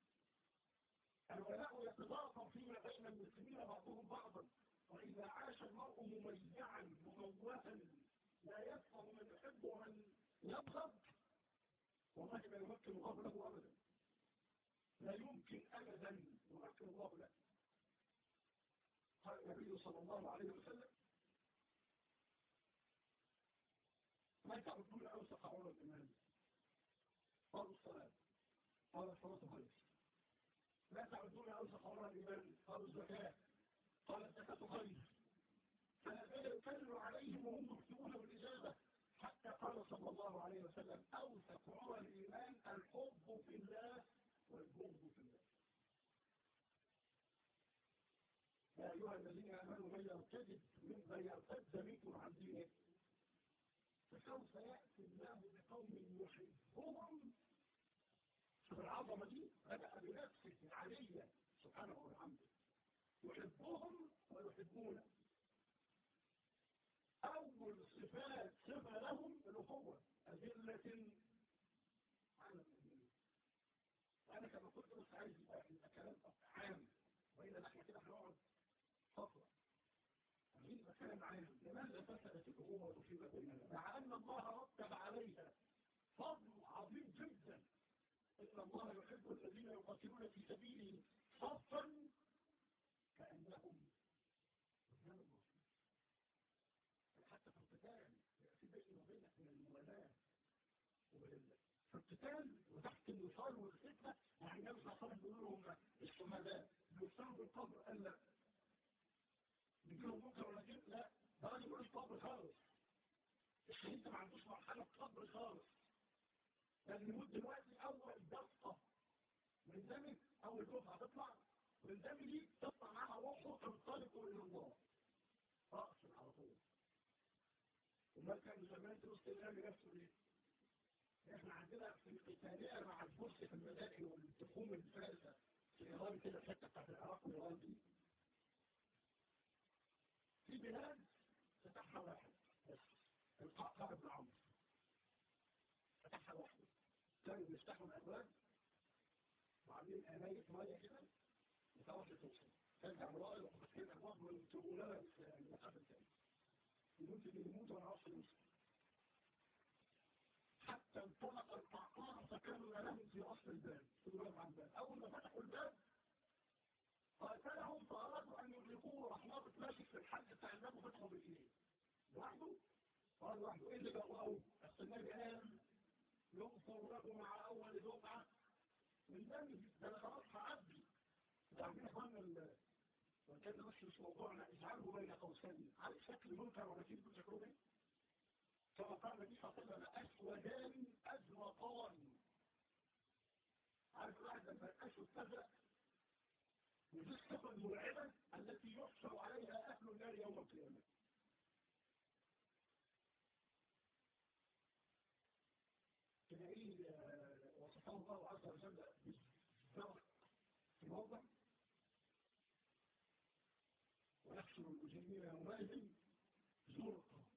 الولاء يتضافر فيما بين المسلمين بعضهم بعضا وإذا عاش المرء مميعا مموها لا يفهم من يحب ومن يبغض والله ما يمكن الله له أبدا لا يمكن أبدا يمكن الله له قال النبي صلى الله عليه وسلم ما تعبدون أوسق عمر الإيمان قالوا الصلاة قال الصلاة خير لا تعبدون أوسق عمر الإيمان قالوا الزكاة قال الزكاة خير فلا يكرر عليهم وهم مكتبون بالإجابة حتى قال صلى الله عليه وسلم أوسق عمر الإيمان الحب في الله والبغض في الله يا أيها الذين آمنوا من يرتد من يرتد منكم عن دينه فسوف يأتي الله بقوم يحبهم شوف العظمة دي بدأ بنفسه العلية سبحانه وبحمده يحبهم ويحبونه أول صفات صفة لهم الأخوة أذلة على المؤمنين وأنا كما قلت بس عايز يبقى كلام عام وإلا احنا كده هنقعد فترة عايزين يبقى كلام عام لماذا فسدت الأمور في بيننا مع أن الله رتب عليها فضل عظيم جدا إن الله يحب الذين يقاتلون في سبيله صفا كأنهم بنيان مرصوص حتى في القتال في بيني وبينك من الموالاة في القتال وتحت الوصال والفتنة يعني النبي صلى الله عليه وسلم بيقول لهم الشهداء بيوصلوا بالقبر قال لا بيجيلهم بكره ولا كده لا ده راجل ملوش قبر خالص الشهيد ده ما عندوش مرحلة قبر خالص ده بيموت دلوقتي أول دفقة من دمك أول دفعة تطلع من دم دي تطلع معاها روحه تنطلق إلى الله رأس على طول وما كان زمان تبص الإمام نفسه ليه؟ احنا عندنا في القتالية مع الفرس في المدائن والتخوم الفارسة في إيران كده الحتة بتاعت العراق وإيران دي في بلاد فتحها واحد بس القعقاع بن عمرو فتحها واحد كانوا بيفتحوا الأبواب وعاملين أماية مية كده وتعرف توصل ترجع مرائل وفتحين الأبواب ويكتبوا لنا المسافة الثانية يموت اللي يموت وأنا عارف يوصل حتى انطلق القعقاع فكانوا لهم في أصل الباب في الباب عن الباب أول ما فتحوا الباب قاتلهم فأرادوا أن يغلقوه راح نابط ماشي في الحد بتاع الباب وفتحوا بالاثنين لوحده قال لوحده إيه اللي بقوا أول أصل النبي قال يغفر له مع أول دفعة من دم ده أنا خلاص هعدي تعرفين إخواننا وكان بس مش موضوعنا اجعله بين قوسين عارف شكل منكر ولا كيف بتشكروا بيه؟ كما قال النبي صلى الله عليه وسلم أسودان أزرقان عارف الواحد لما الأسود تزرق ودي الصفة المرعبة التي يحشر عليها أهل النار يوم القيامة تلاقيه وصفه الله عز وجل بالزرق في موضع ويحشر المجرمين يومئذ زرقا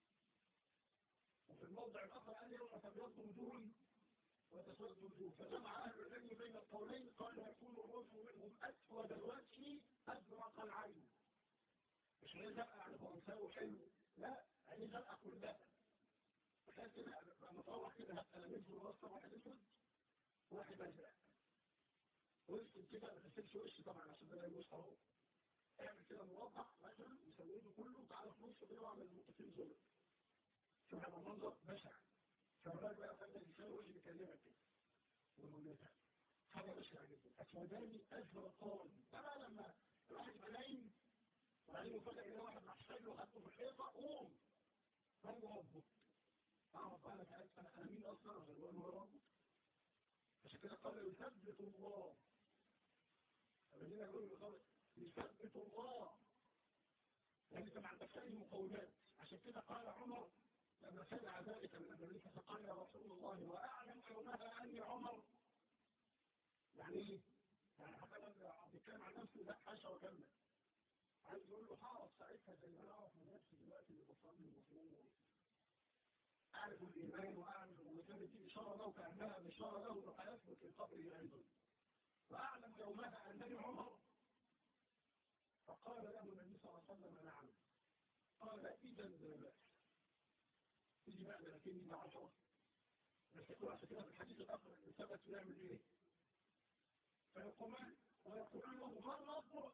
وفي الموضع الآخر قال يوم تبيض وجوه وتسود وجوه فجمع أهل العلم بين القولين قال يكون الرجل منهم أسود الوجه أزرق العين مش عايز أبقى على فرنساوي حلو لا عايز أبقى كلها عشان كده لما اطلع كده هبقى لميت وراسه واحد اسود واحد ازرق واسود كده ما تغسلش وشي طبعا عشان ده لا يبوظ اهو اعمل كده موضح مثلا وسويته كله وتعالى في نصه كده واعمل المتفين زرق شوف هذا المنظر بشع فالراجل بقى فجأة يساوي وجه بيكلمك كده والمناسبة حاجة بشعة جدا أسوداني أزرقان طبعا لما الواحد يبقى نايم وبعدين يفاجئ إن واحد محتاج له خدته في الحيطة قوم من ربك؟ أعرف أنا كأنت أنا أنا مين أصلا عشان أقول هو ربك عشان كده قال يثبت الله الذين يقولوا يخلص يثبت الله يعني انت ما عندكش اي مقومات عشان كده قال عمر لما سمع ذلك من امريكا فقال يا رسول الله واعلم يومها اني عمر يعني ايه؟ يعني حتى لما بيتكلم عن نفسه لا حاشا وكمل عايز يقول له هعرف ساعتها زي ما انا اعرف من نفسي دلوقتي اللي بصلي وبصوم اعرف الايمان واعرف وكانت دي اشاره له كانها بشاره له انه هيثبت في قبره ايضا واعلم يومها انني عمر فقال له النبي صلى الله عليه وسلم نعم قال اذا لا باس تيجي بقى لكني مع عشرة بس يقول عشان كده في الحديث الاخر اللي ثبت يعمل ايه فيقومان ويقول له من ربك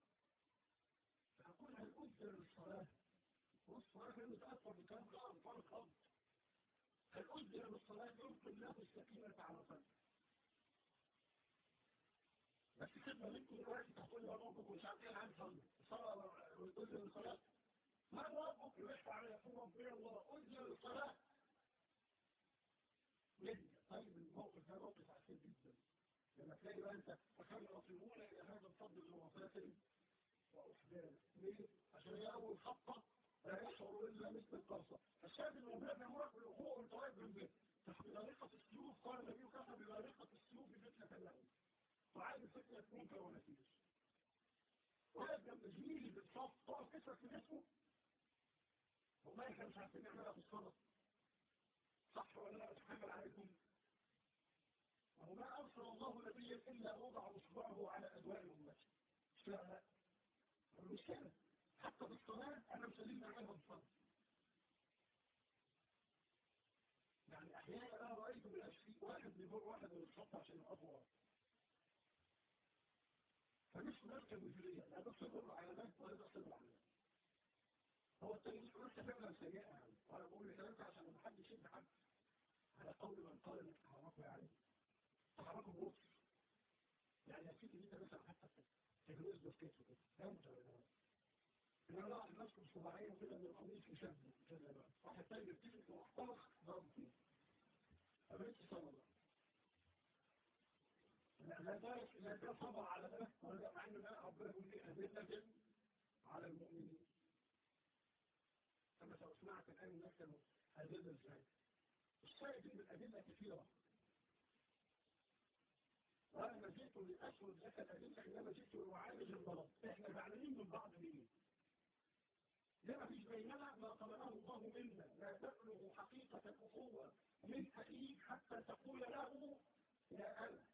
فيقول هل اذن للصلاه والصلاه كانت تاثر بكلام قال فرق ارض هل اذن للصلاه يلقي له السكينه على قلبه بس خدمة منكم دلوقتي تقول لي ربك ومش عارف ايه عن صلي الصلاة والأذن للصلاة ما ربك يحفى على يقول ربي الله أذن للصلاة جدا طيب الموقف ده موقف عسير جدا لما تلاقي بقى انت تخلصون الى هذا الفضل الوفاة وأحداث ليه؟ عشان هي أول خطة لا يشعر إلا مثل القرصة فالشاهد المبلغ يمرك بالأخوة وانت واقف بالبيت بغارقة السيوف قال النبي كفى بغارقة السيوف فتنة لهم وعايز فتنة منكر ونتيجة واقف جنب زميلي بالصف تقف كسرك في جسمه والله احنا مش عارفين نعملها في الصلاة صح ولا لا اتحمل عليكم وما أرسل الله نبيا إلا وضع إصبعه على أدواء أمته لا لا مش كده حتى في الصلاة أنا مسلمنا عليها بالصلاة يعني أحيانا أنا رأيت من أشفي واحد بيمر واحد من الخط عشان يقفوا فمش مركب وجودية لا تصبر على ده ولا تصبر على ده هو التاني مش فعلا سيئة يعني وأنا بقول لك عشان ما حدش يشد حد على قول من قال انك تحركوا يعني تحركوا بوصف يعني اكيد ان انت مثلا حتى تجوز بسكيت وكده فهمت ولا لا؟ ان انا لاحظ ناس صباعيه كده من القميص يشد كده بقى واحد تاني يتفق ومحترق ضرب فيه فبقيت صبر لا لا ده لا ده صبر على ده ولا ده مع ان ده ربنا يقول لي أذلة على المؤمنين كما سمعت الآن الناس كانوا أذلة ازاي الشاهد من الأدلة كثيرة وأنا ما جئت لأسود لك الأدلة إنما جئت لأعالج المرض إحنا زعلانين من بعض ليه؟ لما فيش بيننا ما طلبه الله منا لا تبلغ حقيقة الأخوة من أخيك حتى تقول له يا أنا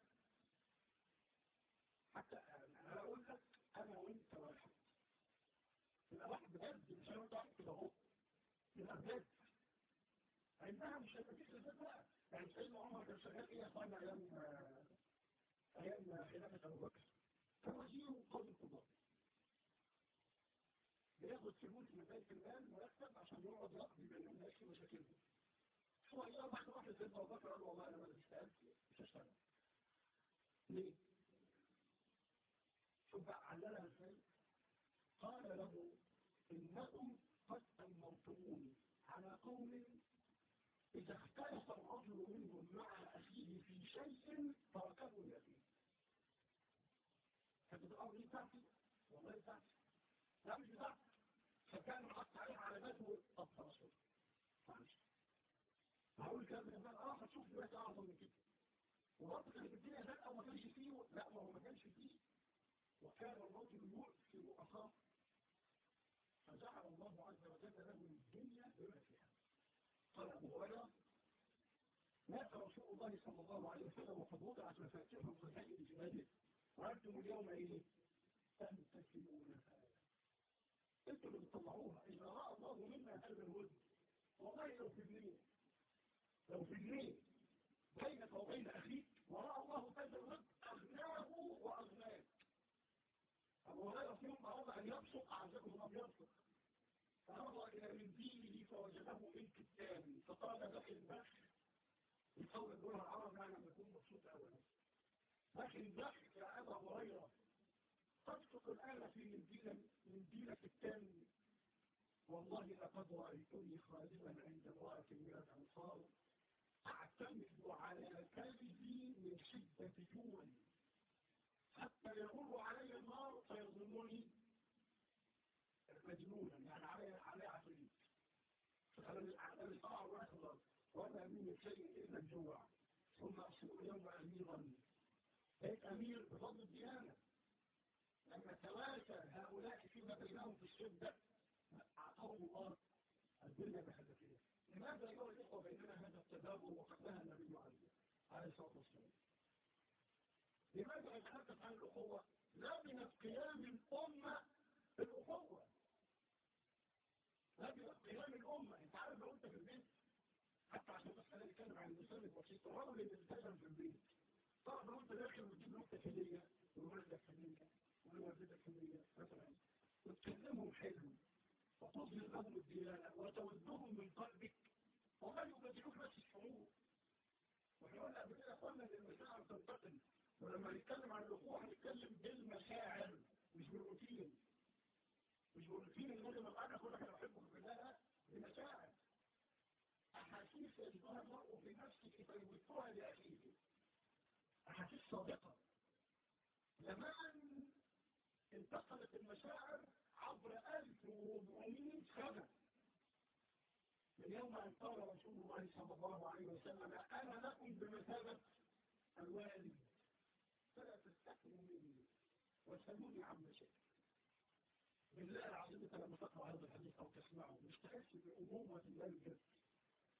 حتى أنا أقول لك أنا وأنت واحد يبقى واحد بجد مش أنا وأنت كده أهو يبقى بجد عندها مش هيبقى فيه خلافات بقى يعني سيدنا عمر كان شغال ايه يا اخوانا ايام ايام خلافه ابو بكر كان وزير قاضي القضاء بياخد فلوس من بيت المال مرتب عشان يقعد يقضي بين الناس في مشاكلهم هو يلا بعد واحد سيدنا ابو بكر قال له والله انا ما اشتغلت مش هشتغل ليه؟ شوف بقى عللها ازاي قال له انكم قد امرتموني على قوم إذا اختلف الرجل منهم مع أخيه في شيء تركه لأخيه كانت الأرض دي بتاعتي والله بتاعتي لا مش بتاعتي فكان حط عليها علاماته طب خلاص معلش هقول كلام من الناس اه هتشوف دلوقتي اعظم من كده وبرضه كانت الدنيا زاد او ما كانش فيه لا ما هو ما كانش فيه وكان الرجل يؤثر اخاه فجعل الله عز وجل له الدنيا بما فيها قال أبو هريرة مات رسول الله صلى الله عليه وسلم وقد وضعت مفاتيح الخزائن في بيته وأنتم اليوم إيه؟ تمتثلونها أنتم اللي بتطلعوها إذا رأى الله منا هذا الود والله لو في جنيه لو في جنيه بينك وبين أخيك ورأى الله هذا الود أغناه وأغناك أبو هريرة في يوم أراد أن يبصق عزكم الله يبصق فنظر إلى من دينه فوجده من كتاب فقال بخل بخل يقول دول العرب يعني لما يكون مبسوط أولا بخل بخل يا أبا هريرة تبصق الآن في من دين من دينك التام والله لقد رأيتني خادما عند امرأة من الأنصار أعتمد على كلبي من شدة جوعي حتى يمر علي النار فيظنني مجنونا يعني علي علي عفريت فأنا الأعلام طبعا وأخضر وأنا من شيء إلا الجوع ثم أصبح يوم أميرا بقيت أمير بفضل الديانة لما تواسى هؤلاء فيما بينهم في الشدة أعطاهم الله الدنيا بحدثية لماذا أيها الإخوة بيننا هذا التدابر وقد نهى النبي عليه عليه الصلاة والسلام لماذا نتحدث عن الأخوة لا من قيام الأمة بالأخوة لا من قيام الأمة أنت عارف لو أنت في البيت حتى عشان بس خلينا نتكلم عن المثال البسيط الرجل اللي بيلتزم في البيت طبعا لو أنت داخل وتجيب نكتة هدية وولدك هدية ووالدتك هدية مثلا وتكلمهم حلو وتظهر لهم الديانة وتودهم من قلبك وما يبدلوك بس الشعور واحنا قلنا قبل كده قلنا ان المشاعر تنتقل ولما نتكلم عن الاخوه هنتكلم بالمشاعر مش بالروتين مش بالروتين اللي لازم ابقى انا اقول لك انا بحبك في الله بمشاعر احاسيس يجدها المرء في نفسه فيوفرها لاخيه احاسيس صادقه زمان انتقلت المشاعر عبر 1400 سنه من يوم أن قال رسول الله صلى الله عليه وسلم أنا لكم بمثابة الوالد فلا تستحموا مني واسألوني عما شئت بالله العظيم انت لما تقرأ هذا الحديث أو تسمعه مش تحس بأمومة الله الجد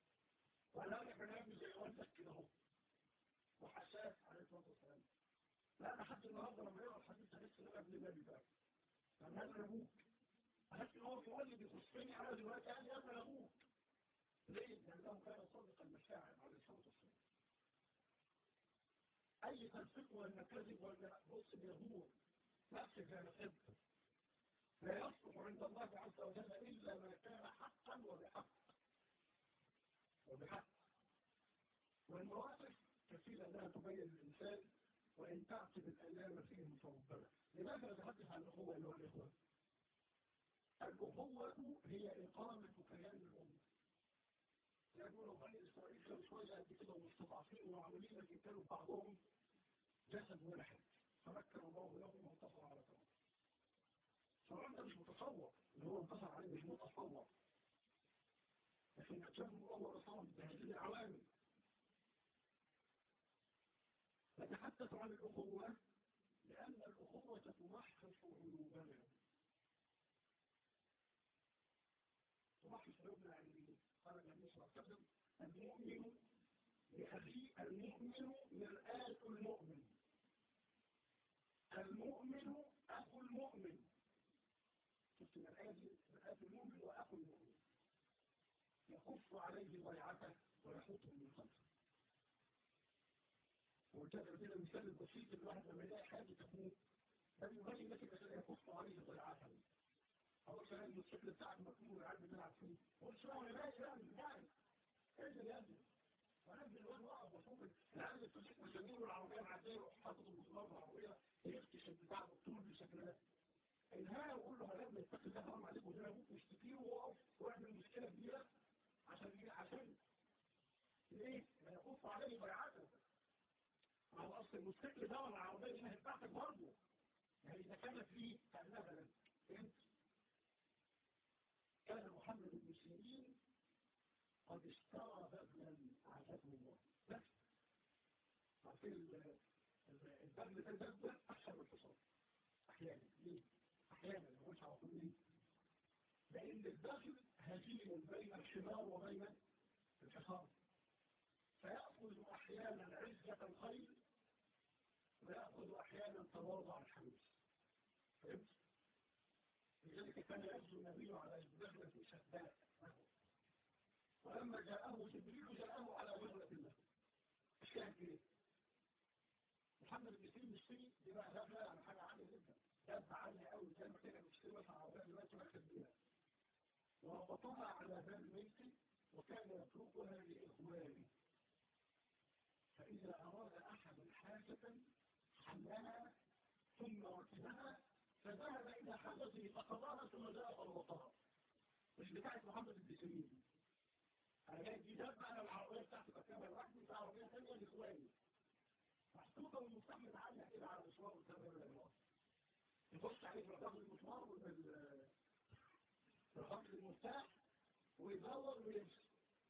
ولا لك نعمل زي والدك كده اهو وحساس عليه الصلاة والسلام لا لحد النهارده لما يقرا الحديث تحس ان ابن النبي بقى طب هذا ابوك احس ان هو بيولد يخصني على دلوقتي قال يا ابن ابوك ليه؟ لانه كان صادق المشاعر على الصوت الصوت اي تصديق ولا كذب ولا بص بيغور نفسك يا محب لا يصلح عند الله عز وجل الا ما كان حقا وبحق وبحق والمواقف كثيرا لا تبين الانسان وان تعتب الالام فيه متوبله لماذا نتحدث عن الاخوه ايها الاخوه؟ الاخوه هي اقامه كيان الامه يقولوا بني اسرائيل كانوا شويه قد كده ومستضعفين ومعمولين لكن كانوا بعضهم جسد واحد فمكن الله لهم وانتصر على فرعون فرعون ده مش متصور اللي هو انتصر عليه مش متصور لكن اكتشفوا الله رسول بهذه العوامل نتحدث عن الاخوه لان الاخوه تمحص عيوبنا تمحص عيوبنا يعني قال النبي صلى الله عليه وسلم المؤمن لأخيه المؤمن مرآة المؤمن المؤمن أخو المؤمن شفت مرآة مرآة المؤمن وأخو المؤمن يخف عليه ضيعته ويحطه من خلفه وكذا كده مثال البسيط الواحد لما يلاقي حاجة تموت لازم يبين لك مثلا يخف عليه ضيعته أول كلام الموتوسيكل بتاعك مكمول قاعد بنلعب فيه قلت شو أنا ماشي لا مش قاعد انزل يا ابني ونزل الواد وقف واشوف العيال التوشيك مسمينه العربية معدية وحاطط المسمار العربية يفتش البتاع بالطول بالشكل ده النهاية وقول له هلاب يتقي الله حرام عليك وزي ابوك واشتكيه ووقف واعمل مشكلة كبيرة عشان ايه عشان ليه؟ ما يخف عليه بيعاته ما هو اصل الموتوسيكل ده ولا العربية دي ما هي بتاعتك برضه يعني اذا كانت فيه كانها بلد فهمت؟ كان محمد بن سيرين قد اشترى بذلا عزته الله بس عارفين البذل ده البذل احسن من الحصان احيانا ليه؟ احيانا ما مش عارفين ليه؟ لان البذل هزيم بين الحمار وبين الحصان فيأخذ احيانا عزة الخيل ويأخذ احيانا تواضع الحميس فهمت؟ لذلك كان يبدو النبي على البذلة شداء ولما جاءه جبريل جاءه على بذلة الله الشاهد ايه؟ محمد بن سيرين السري دي بقى ده فعلا حاجة عالية جدا دب عالية قوي زي ما كده بيشتري مثلا عربية دلوقتي واخد بيها وربطها على باب بيتي وكان يتركها لإخوانه فإذا أراد أحد حاجة حلها ثم ركبها فذهب إلى حاجته فقضاها ثم جاء فربطها مش بتاعت محمد بن سيرين أنا جاي دي دب أنا العربية بتاعتي بكتبها لوحدي في عربية ثانية لإخواني محطوطة والمفتاح متعلق كده على المسمار قدام الأجوار يخش عليه برقم المسمار برقم المفتاح ويدور ويمشي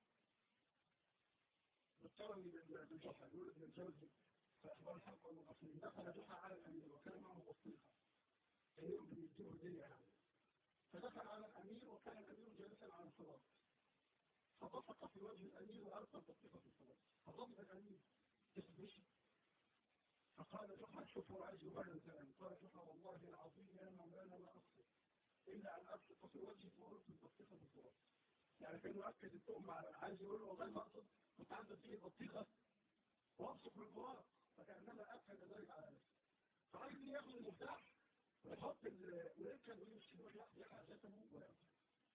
بالطرمي بالجحا يقول ابن الجوزي في أخبار الحق والمقصرين دخل جحا على الأمير وكان معه بطيخة كان يوم بيديه الدنيا يعني فدخل على الأمير وكان الأمير جالسا على الصلاة فطفق في وجه الأمير وألقى البطيخة في الصلاة فضبط الأمير يسبش فقال جحا شوفوا عايز يبرر كلام قال جحا والله العظيم يا مولانا ما أقصد إلا أن أبسط في وجهي فأردت البطيخة في الصلاة يعني كان يؤكد التهم على عايز يقول له والله ما أقصد كنت عايز أديه البطيخة وأبسط بالقرار فكأنما أكد ذلك على نفسه فعايز ياخد المفتاح ويحط ويركب ويمشي ويحضر حاجته ويأكل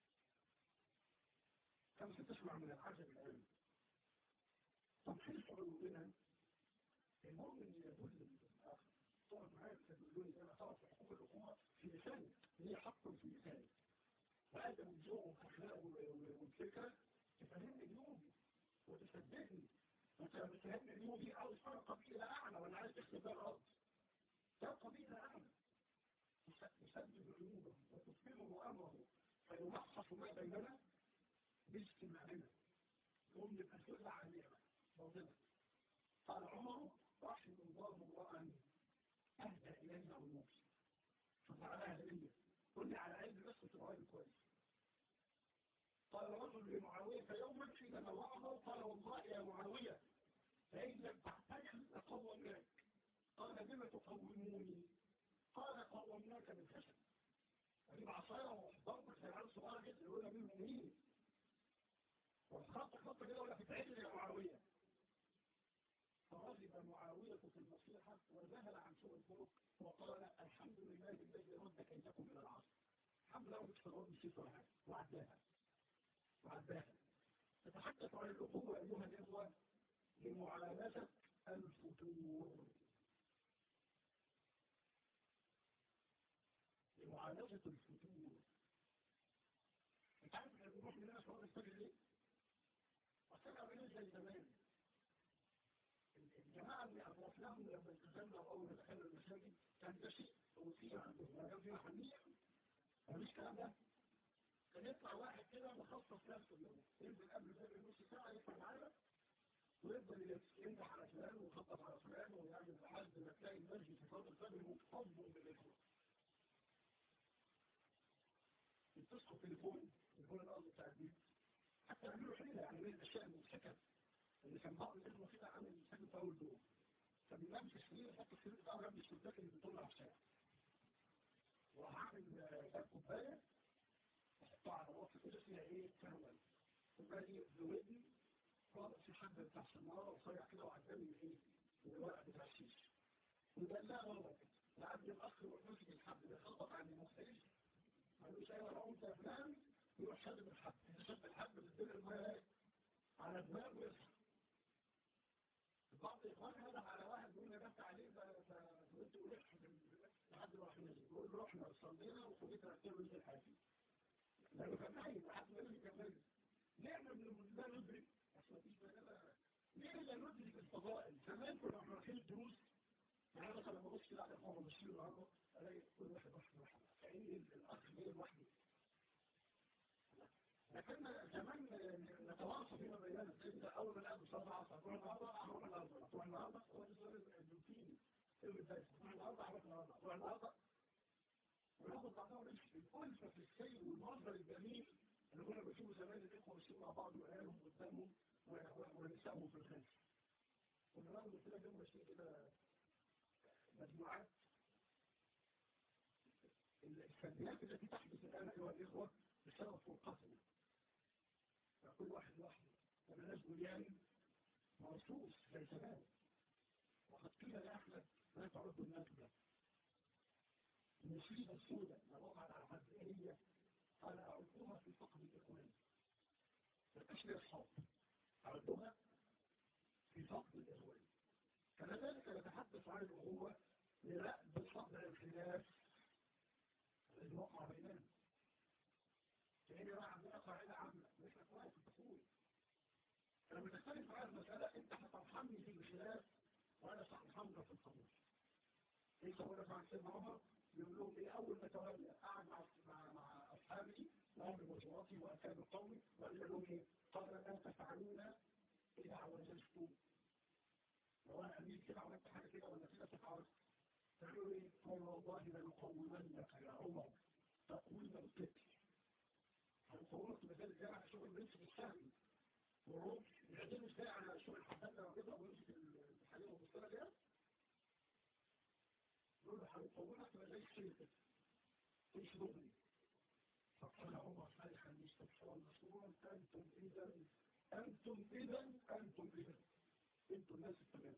كم ستسمع من العجب العلم طب حيث علومنا المؤمن يدل الآخر طبعا معايا تدلوني أنا تعرف حقوق الأخوة في لساني هي حق في لساني وأدب الذوق والأخلاق والفكرة تفهمني اليومي وتصدقني وتفهمني اليومي عاوز ترى قبيلة أعلى ولا عايز تكتب الأرض ده قبيلة أعلى يسدد عيوبه وتفهمه أمره فيمحص ما بيننا باجتماعنا يقوم نبقى كلها عليها باطنة قال عمر رحم الله امرأ أهدى إلينا عيوبي ففعلها هدية قل لي على علم بس تبقى كويس قال رجل لمعاوية يوما حينما وعظه قال والله يا معاوية فإن لم تعتجل لقوى منك قال بما سمكة من خشب أجيب عصاية وضرب زي العيال الصغيرة كده يقول منهم مين والخط خط كده ولا تتعدل يا معاوية فرغب معاوية في النصيحة وذهل عن سوء الخلق وقال الحمد لله الذي رد كيدكم إلى العصر الحمد لله مش تغرب الشيء ولا حاجة وعداها وعداها تتحدث عن الأخوة أيها الإخوة لمعالجة الفتور لمعالجة الفتور انت عارف ان بنروح لنا صلاة الفجر ليه؟ وصلنا بين زي زمان الجماعة اللي أطرافناهم لما التزمنا وأول ما دخلنا المساجد كان ده شيء روتيني عندهم ما كان فيها حنية مفيش كلام ده كان يطلع واحد كده مخصص نفسه اليوم ينزل قبل الفجر نص ساعة يطلع معانا ويفضل ينجح على فلان ويخطط على فلان ويعمل لحد ما تلاقي المسجد في صلاة الفجر مكتظ بالإخوة يتصلوا تليفون تليفون الأرض بتاع البيت حتى يعملوا حيلة يعني من الأشياء المضحكة اللي كان بعض الإخوة كده عامل سجن في أول دور فبينام في السرير يحط السرير بتاعه جنب الشباك اللي بيطلع على الشارع وراح عامل باب كوباية يحطها على وسط كده فيها إيه كهول الكوباية دي بودني خالص في حد بتاع السنارة وصيع كده وعداني من إيه من الورق بتاع الشيش ويبلغ غلط لعند الأخ والمسك الحد ده خبط عن المختلف ملوش أي ولا أنت فلان يروح شد الحد شد الحد بالدل المية على دماغه ويصحى بعض الإخوان هذا على واحد يقول لي بس عليه فقلت له روح لحد ما رحنا يقول رحنا صلينا وخليت رتبه لي الحاجة لأنه كان نايم لحد ما يجي كمان نعمل من لا ندرك بس ما فيش بقى ليه لا ندرك الفضائل زمان كنا احنا رايحين الدروس يعني مثلا لما ابص كده على الاخوان ماشيين النهارده الاقي كل واحد واحد واحد كأن الاخ جاي لوحده لكن زمان نتواصل فيما بيننا انت اول ما نقابل صلاه العصر تروح النهارده اروح النهارده تروح النهارده هو ده السؤال الروتيني اللي بتاعي تروح النهارده اروح النهارده تروح النهارده وناخد بعضها ونمشي الألفة في السير والمنظر الجميل اللي كنا بنشوفه زمان الاخوه ماشيين مع بعض وعيالهم قدامهم ونسائهم في الخلف كنا ناخد كده جنب ماشيين كده مجموعات السلبيات التي تحدث الآن أيها الإخوة بسبب فرقتنا كل واحد لوحده والناس بنيان مرصوص زي زمان وقد قيل لأحمد لا تعد الناس ده المصيبة السوداء ما وقعت على الحزائية قال أعدها في فقد الإخوان فالأشياء الصوت أعدها في فقد الإخوان كذلك نتحدث عن الأخوة لرأب صدر الخلاف الذي وقع بيننا لأن بقى عندنا قاعدة عامة مش أقوال في الدخول لما تختلف معايا المسألة أنت هترحمني في الخلاف وأنا سأرحمك في القبول ليس هو مع سيدنا عمر يقول لهم إيه أول ما تولى قعد مع مع مع أصحابي وأهل مجموعتي وأكاد قومي وقال لهم إيه؟ قال لا تفعلون إذا عوجزتم لو أنا أمير كده عملت حاجة كده ولا كده تفعل فقالوا إيه؟ قال والله لنقومنك يا عمر تقويم القتل هنقومك بمثال الجامعة شغل بنمسك السهم والرمح يعدلوا ازاي على شغل الحدادة وكده ويمسك الحديد والمسطرة دي يقول له هنقومك زي الشيء كده ايش دغري فقال عمر صالحا مستبشرا مسرورا انتم اذا انتم اذا انتم اذا انتم الناس التمام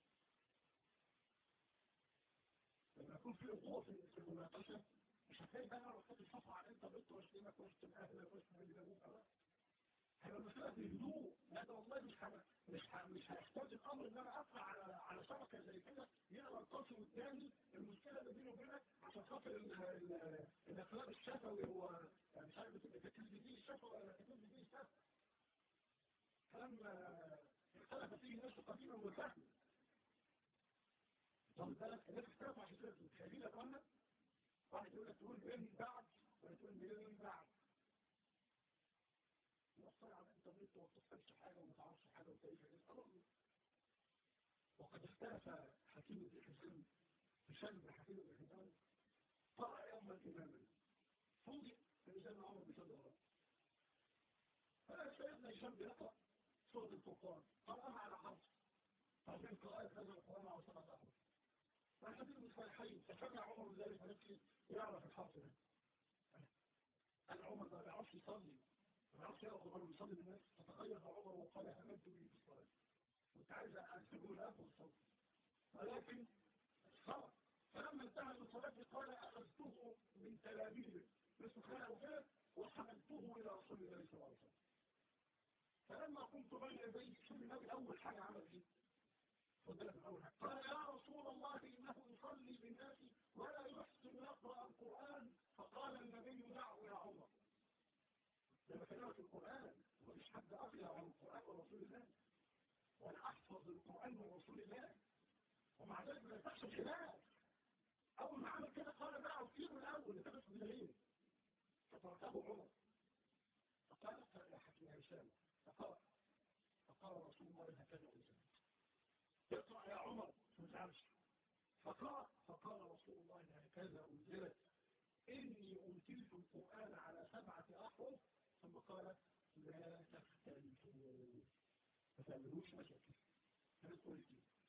لما يكون في اخوه في المناقشه مش هتلاقي بقى انا رفضت الصفحه على انت بنت واشتمك واشتم اهلك واشتم اللي جابوك بقى هيبقى المساله في هدوء لا ده والله مش ه... مش ه... مش هيحتاج الامر ان انا اطلع على على شبكه زي كده يقرا القاسم الثاني المشكله اللي بيني وبينك عشان خاطر الاخلاق الشفوي هو مش عارف بتكتب دي الشفوي ولا بتكتب دي الشفوي كلام اختلف فيه الناس قديما وفهم طب بالك الناس اختلفوا عشان كده خلينا قلنا واحد يقول لك تقول من بعد ولا تقول من بعد وصل على الانترنت وما بتفهمش حاجه وما تعرفش حاجه وتعيش حاجه وقد اختلف حكيم بن حزام هشام بن حكيم بن حزام قرأ يوما اماما فوجئ ان سيدنا عمر بيصلي وراه فلا سيدنا هشام بيقرا سوره الفرقان قرأها على حرف ففي القراءات هذا القرآن على صلاة أحمد فالحديث الصحيحين فسمع عمر ذلك نفسه يعرف الحق ده أنا عمر ما بيعرفش يصلي ما بيعرفش يقرأ عمر يصلي بالناس فتغير عمر وقال همدت به في الصلاة كنت عايز أسيبه لأبو الصلاة ولكن صار فلما انتهى من الصلاة قال أخذته من تلاميذه مثل خلق وكده وحملته إلى رسول الله صلى الله عليه وسلم فلما قمت بين يديه شوف النبي أول حاجة عمل إيه؟ فضلت الأول حاجة قال يا رسول الله إنه يصلي بالناس ولا يحسن يقرأ القرآن فقال النبي دعه يا عمر لما كلمة القرآن مفيش حد أقرأ عن القرآن ورسول الله وأنا أحفظ القرآن من رسول الله ومع ذلك ما يفتحش الخلاف أول ما عمل كده قال دعه كتير من الأول لتبس بدليل فتركه عمر فقال يا حكيم هشام فقال فقال رسول الله هكذا أنزل اقرأ يا عمر ما تزعلش فقال فقال رسول الله هكذا أنزلت إني أنزلت القرآن على سبعة أحرف ثم قال لا تختلفوا ما تعملوش مشاكل أنا قلت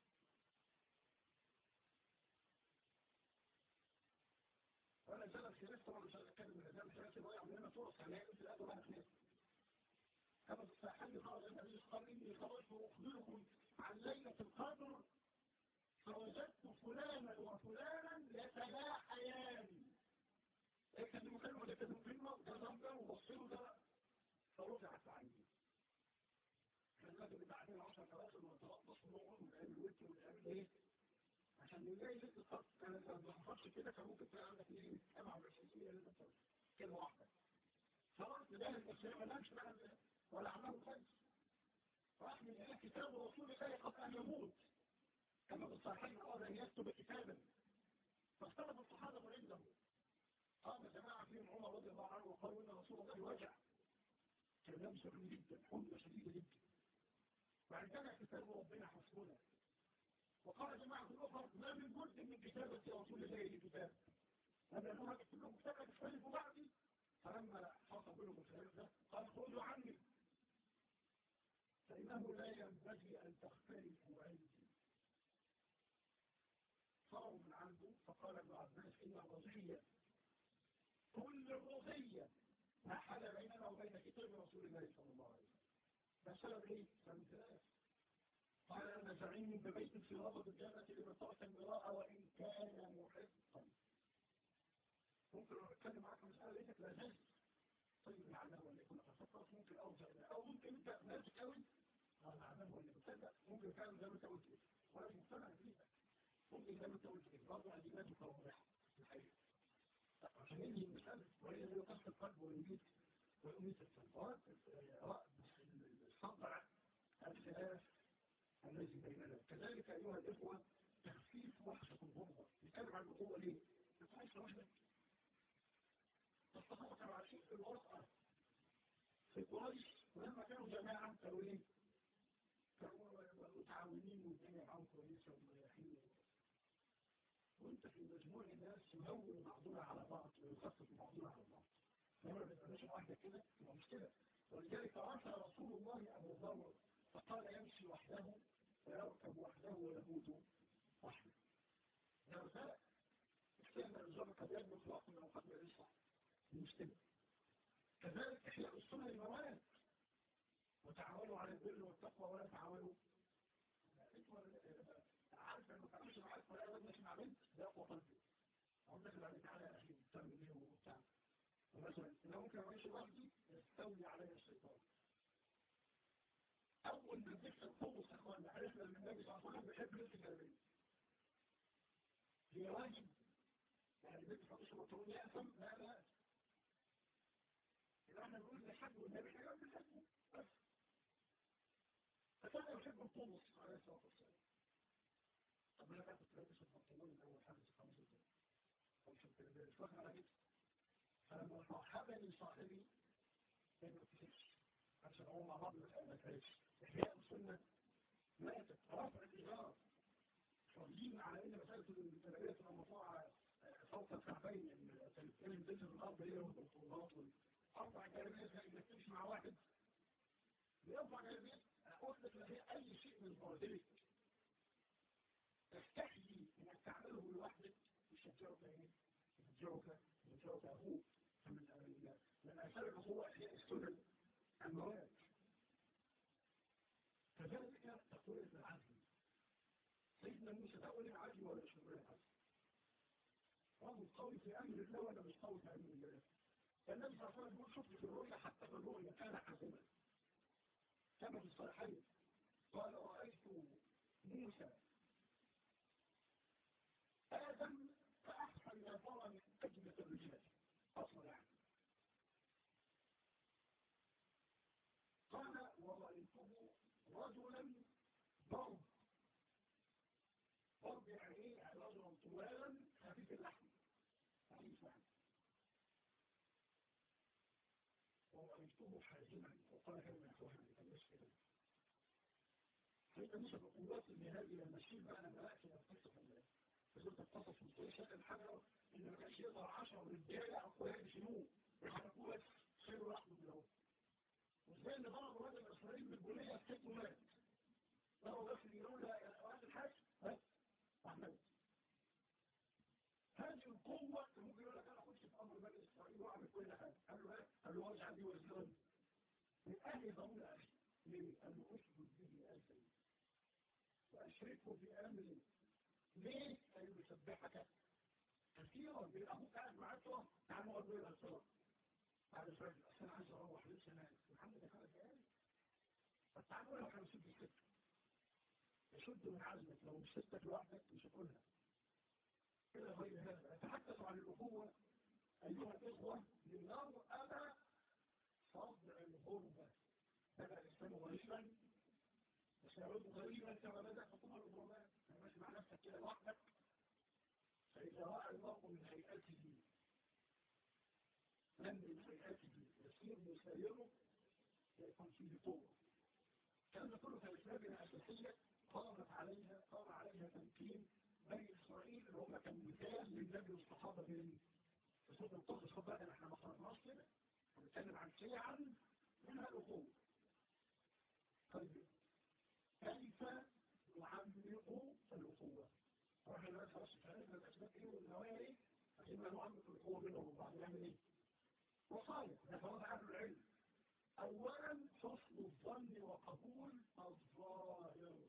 وأنا زال الخلاف طبعا مش هتكلم من هذا الخلاف اللي ضيع مننا فرص هنلاقي في الأدب على خلاف كما في الصحيح قال النبي قال إني خرجت أخبركم عن ليلة القدر فوجدت فلانا وفلانا يتلاحيان لكن المكلمة لكن الكلمة جربنا وبصروا ده فرجعت عني كان لازم بعدين عشر كواسل ونتربص ونقعد ونقابل الوتر ونقابل ايه عشان نلاقي لسه الخط كان لو ما حصلش كده كان ممكن تلاقي عندك ايه 27 لازم كلمة واحدة خلاص ده المسلم ما نامش بقى ولا عمله خالص راح من إلى كتاب رسول الله قبل أن يموت كما في الصحيح أراد أن يكتب كتابا فاختلف الصحابة عنده قام جماعة فيهم عمر رضي الله عنه وقالوا إن رسول الله وجع كان لابس جدا حمى شديدة جدا وعندنا كتاب ربنا حسبنا وقال جماعة الأخرى ما من بد من كتابة رسول الله لكتاب هذا المرة كلهم كتابة تختلف بعدي فلما حصل بينهم الخلاف ده قال خذوا عني فإنه لا ينبغي أن تختلفوا عندي صاروا من عنده فقال ابن عباس إن الرضية كل الرضية ما حل بيننا وبين كتاب رسول الله صلى الله عليه وسلم ده سبب ايه؟ سبب ثلاث قال أنا زعيم ببيت في ربط الجنة لمن ترك المراء وإن كان محقا ممكن لو اتكلم معاك مسألة ليست لا زال طيب لعله ولا يكون أتصرف ممكن أرجع أو ممكن أنت نفسك أوي قال لعله ولا بتصدق ممكن فعلا زي ما أنت قلت كده ولا مش مقتنع بيها ممكن زي ما أنت قلت كده برضه أديناتك واضحة في الحقيقة عشان يجي المسألة وهي اللي تحت القلب والميت وأميت السلطات الصدع الخلاف الذي بيننا كذلك أيها الإخوة تخفيف وحشة الغربة نتكلم عن القوة ليه؟ القوة واحدة تستطيع عشيق الوسطى في قريش ولما كانوا جماعة كانوا ايه؟ كانوا متعاونين والدنيا معاهم كويسة ومريحين وانت في مجموع الناس يهون بعضنا على بعض ويخفف بعضنا على بعض لما بتبقاش واحدة كده تبقى مشكلة ولذلك رفع رسول الله أبو ذر فقال يمشي وحده ويركب وحده ويموت وحده ده رسالة احتاج الرجال قد يبدو في وقت من أوقات العيشة المسلمة كذلك إحياء السنة المواد وتعاونوا على البر والتقوى ولا تعاونوا عارف انه تعملش معاك ولا اول ماشي مع بنت ده اقوى قلبي او داخل عليك على اخي بتعمل ايه وبتاع ومثلا لو ممكن اعيش لوحدي يستولي علي الشيطان اول ما ذكر الخبز اخوان عرفنا ان النبي صلى الله عليه وسلم بيحب لبس الجلابيه هي واجب يعني بنت فاطمه مطلوب يأثم لا لا إذا احنا نقول لحد والنبي حاجة بنحبه بس فكان يحب الطمس عليه الصلاة والسلام طب انا كنت لابس البنطلون الاول حاجه خمس دقايق او شفت الفخر على كده فلما صاحبني صاحبي ما تفكرش عشان هو مع بعض ما تعيش احياء السنه ماتت رفع الايجار صلين على ان مساله التربيه تبقى مرفوعه فوق الكعبين التلفزيون بتنزل الارض هي والبطولات اربع جلابيات انك تمشي مع واحد بيرفع جلابيات اطلق له اي شيء من فوزيك تستحيي انك تعمله لوحدك يشجعك ايه؟ يشجعك يشجعك اخوك من اثار الاخوه هي السنن المواد كذلك تقول ابن العزم سيدنا موسى تقول العزم ولا مش تقول العزم رجل قوي في امر الله ولا مش قوي في امر الله فالنبي صلى الله عليه وسلم يقول شفت في الرؤيا حتى في الرؤيا كان حزنا كما في الصحيحين قال رايت موسى ادم فاحسن ما ترى من اجمله الرجال اصلا يعني قال ورأيته رجلا ضرب ضرب يعني ايه يعني رجلا طوالا خفيف اللحم خفيف لحم ورأيته حازما وقال كلمة أخواني المسلم حتى مش القوات اللي هذه المشير بقى لما أأتي القصة الله فزلت القصص في كل شيء الحجر إن ما كانش يقدر 10 رجالة أقوياء يشيلوه ويحركوه بس خير لحظه بالهواء وازاي اللي ضربوا هذا الاسرائيل بالبنية الست مات ضربوا بس يقولون لها يا اخوات الحاج بس احمد هذه القوة ممكن يقول لك انا اخش في امر بني اسرائيل واعمل كل حاجة قال له ايه؟ قال له وجع عندي وزن من اهل ضمون اخي ليه؟ قال له اشهد به الفا واشركه في امري ليه؟ قال له يسبحك كثيرا من ابوك قاعد معاه تقف تعال نقعد له الصلاه بعد الفجر أصل أنا عايز أروح لسه نايم الحمد لله خلاص يعني فالتعامل لو كان يشد الست يشد من عزمك لو مش ستك لوحدك مش هتقولها إلى غير هذا أتحدث عن الأخوة أيها الإخوة للمرأة صدع الغربة بدأ الإسلام غريبا وسيعود غريبا كما بدأ حكومة الغرباء ماشي مع نفسك كده لوحدك فإذا رأى المرء من هيئته من هيئته يصير مسيره يكون فيه قوة كان كله في الإسلام أساسية قامت عليها قام عليها تمكين بني إسرائيل اللي هم كانوا مثال للنبي والصحابة من فسوف القدس خد بالك احنا ما خرجناش كده بنتكلم عن شيعا منها الأخوة طيب كيف نعمق الأخوة؟ واحنا بس خلاص فهمنا الأسباب إيه والنوايا عشان نعمق الأخوة بينهم وبعض نعمل إيه؟ وصايا نتوضع عنه العلم اولا حسن الظن وقبول الظاهر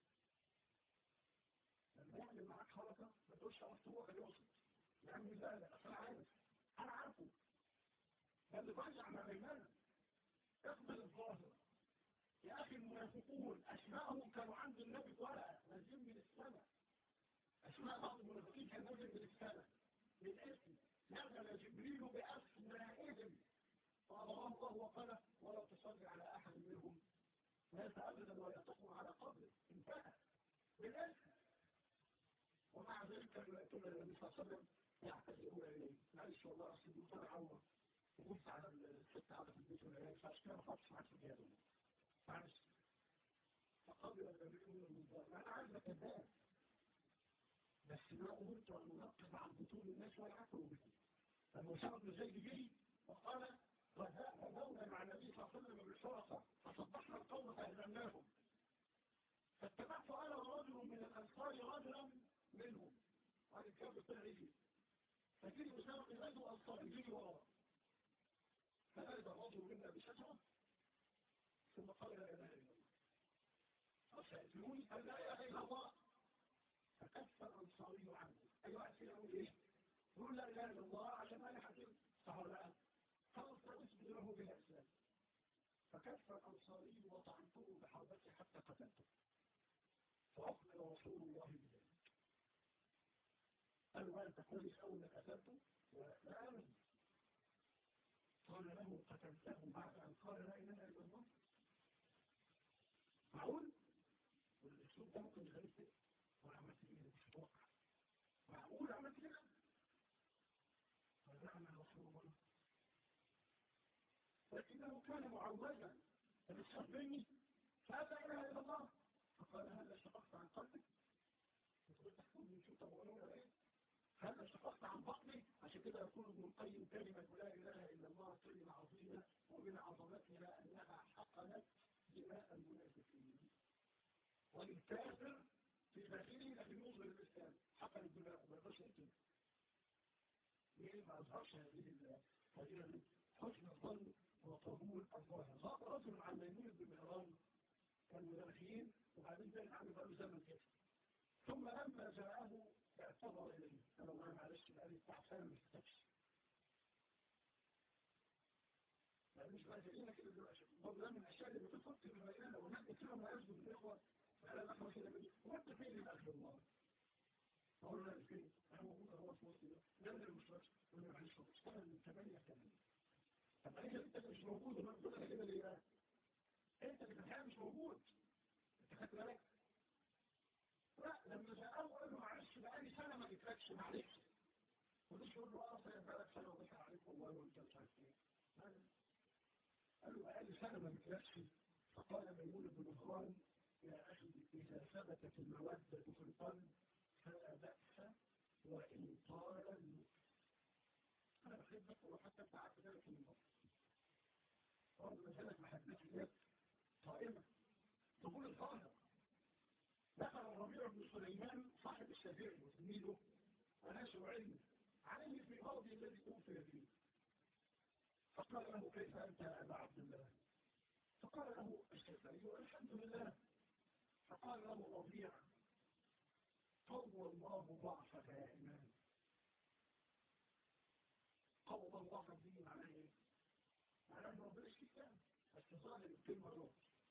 لما يعمل معاك حركة ما تقولش عرفت هو كان يقصد يعمل لا لا انا عارف انا عارفه بل ضيع ما بيننا اقبل الظاهر يا اخي المنافقون اسمائهم كانوا عند النبي ورقه نازلين من السماء اسماء بعض المنافقين كان نازل من السماء من اسم نزل جبريل بأسمائهم قال الله وقال ولا تصلي على أحد منهم مات أبدا ولا تقوم على قبره انتهى بالاسم ومع ذلك كانوا يأتون النبي صلى الله عليه وسلم يعتذرون إليه معلش والله أصل بيطلع عمر وقفت على الست على في البيت ولا لا فعشان كده ما خدتش معاك في الجهاز معلش فقبل النبي من المنظار أنا عايز كذاب بس ما أمرت أن أنقذ عن بطول الناس ولا أكلوا بهم لما أسامة بن زيد جري وقال غزونا مع النبي صلى الله عليه وسلم بالحرقة فصبحنا القوم فأهزمناهم فاتبعت أنا ورجل من الأنصار رجلا منهم هذا الكلام طلع يجي فجري أسامة بن زيد وأنصار يجي وراه فنادى الرجل منا بشجرة ثم قال لا إله إلا الله فسألوني أن لا إله إلا الله فكف الأنصاري عنه أي واحد فينا يقول إيه؟ يقول لا إله إلا الله عشان ما يحكم صح ولا لا؟ خلص فأسجد له بالإسلام فكف الأنصاري وطعنته بحربته حتى قتلته فأقبل رسول الله بذلك قال له أنت كويس أول ما قتلته ولا آمن قال له قتلته بعد أن قال لا إله إلا الله معقول؟ والأسلوب ده ممكن يخليك كده وأنا عملت إيه مش متوقع معقول عملت كده؟ فزعم رسول الله لكنه كان معوزا فبالصف مني فأتى إله إلا الله فقال هل شققت عن قلبك؟ تقول تحكم من شو تبغون ايه؟ هل شققت عن بطني؟ عشان كده يقول ابن القيم كلمة لا إله إلا الله كلمة عظيمة ومن عظمتها أنها حقنت دماء المنافقين والكافر في داخله لكن يظهر الإسلام حقن ايه ما اظهرش هذه هذه حسن الظن وقبول الظاهر ضاق رجل عن ميمون بن مهران كانوا داخلين وبعدين زي عنده بقى له زمن كده ثم لما جاءه اعتذر اليه قال له معلش بقى لي بتاع سنه ما كتبش مش بقى جايين كده دلوقتي برضه ده من الاشياء اللي بتفك في البيان وهناك كتير ما يثبت الاخوه فانا الاخوه كده بيقول وانت فين الاخر الله؟ اقول له فين؟ انا موجود اهو في وسط ده ده اللي مش بس وانا معلش اشتغل من 8 كمان طب انت انت مش موجود وانا بقول لك كده ليه بقى؟ انت في الحقيقه مش موجود انت خدت بالك؟ لا لما جاءه قال له معلش بقالي سنه ما جيتلكش معلش وليش يقول له اه سنه بقالك سنه وضحك عليك والله وانت مش عارف ايه قال له بقالي سنه ما جيتلكش فقال ميمون بن مهران يا اخي اذا ثبتت الموده في القلب فلا باس وان طال الموت انا بحبك وحتى انت عارف ذلك من الموت برضه مسألة محبتي لك قائمة تقول الظاهر دخل الربيع بن سليمان صاحب الشافعي وتلميذه وناشر علمه عليه في الارض الذي اوفي فيه فقال له كيف انت يا ابا عبد الله فقال له الشافعي الحمد لله فقال له الربيع قوى الله ضعفك يا امام قوى الله الدين عليه على ان ربنا الكتاب بس ظاهر الكلمه غلط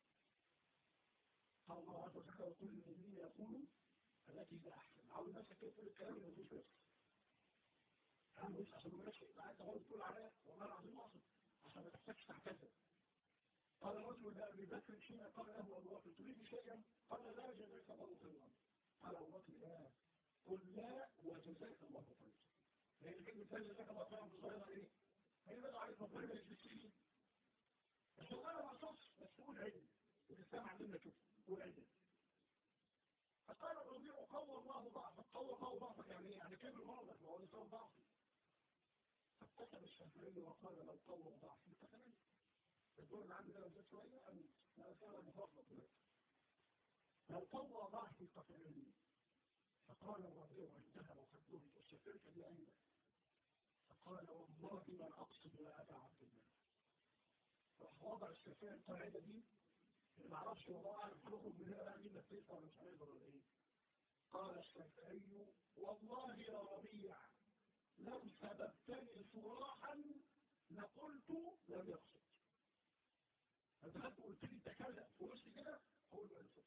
قال الله عز وجل وكل الذين يقولوا التي لا احسن عاوز نفسك كيف تقول الكلام اللي مفيش بس انا مش عشان ما ماشي انت عايز تقول عليا والله العظيم اقصد عشان ما تحتاجش تعتذر قال الرجل لابي بكر حين قال له ابو بكر تريد شيئا قال لا جزاك الله خيرا قال ابو بكر لا قل لا وجزاك الله خيرا لان كلمه لا جزاك الله خيرا بصيغه ايه؟ هي بدأ عليك ربنا مش بالسكين الشغلانه ما اقصدش بس تقول عدل وتستمع منا كده قول عدل فقال الربيع قوى الله ضعفك قوى الله ضعفك يعني ايه؟ يعني كبر مرضك ما هو لسان ضعفي فابتسم الشافعي وقال لو قوى ضعفي ابتسمت الدور اللي عندي ده زاد شويه اموت لا صار مخاطب دلوقتي لو قوى ضعفي قتلني فقال الربيع وانتهى وقدمت والشافعي كان عندك فقال والله ما اقصد يا ابا عبد الله راح وضع الشافعي القاعده دي ما اعرفش والله اعرف تخرج من هنا مين نفسها ولا مش هنقدر ولا ايه قال الشافعي والله يا ربيع لو سببتني صراحا لقلت لم يقصد انت خدت قلت لي انت كذا في وشي كده اقول له يقصد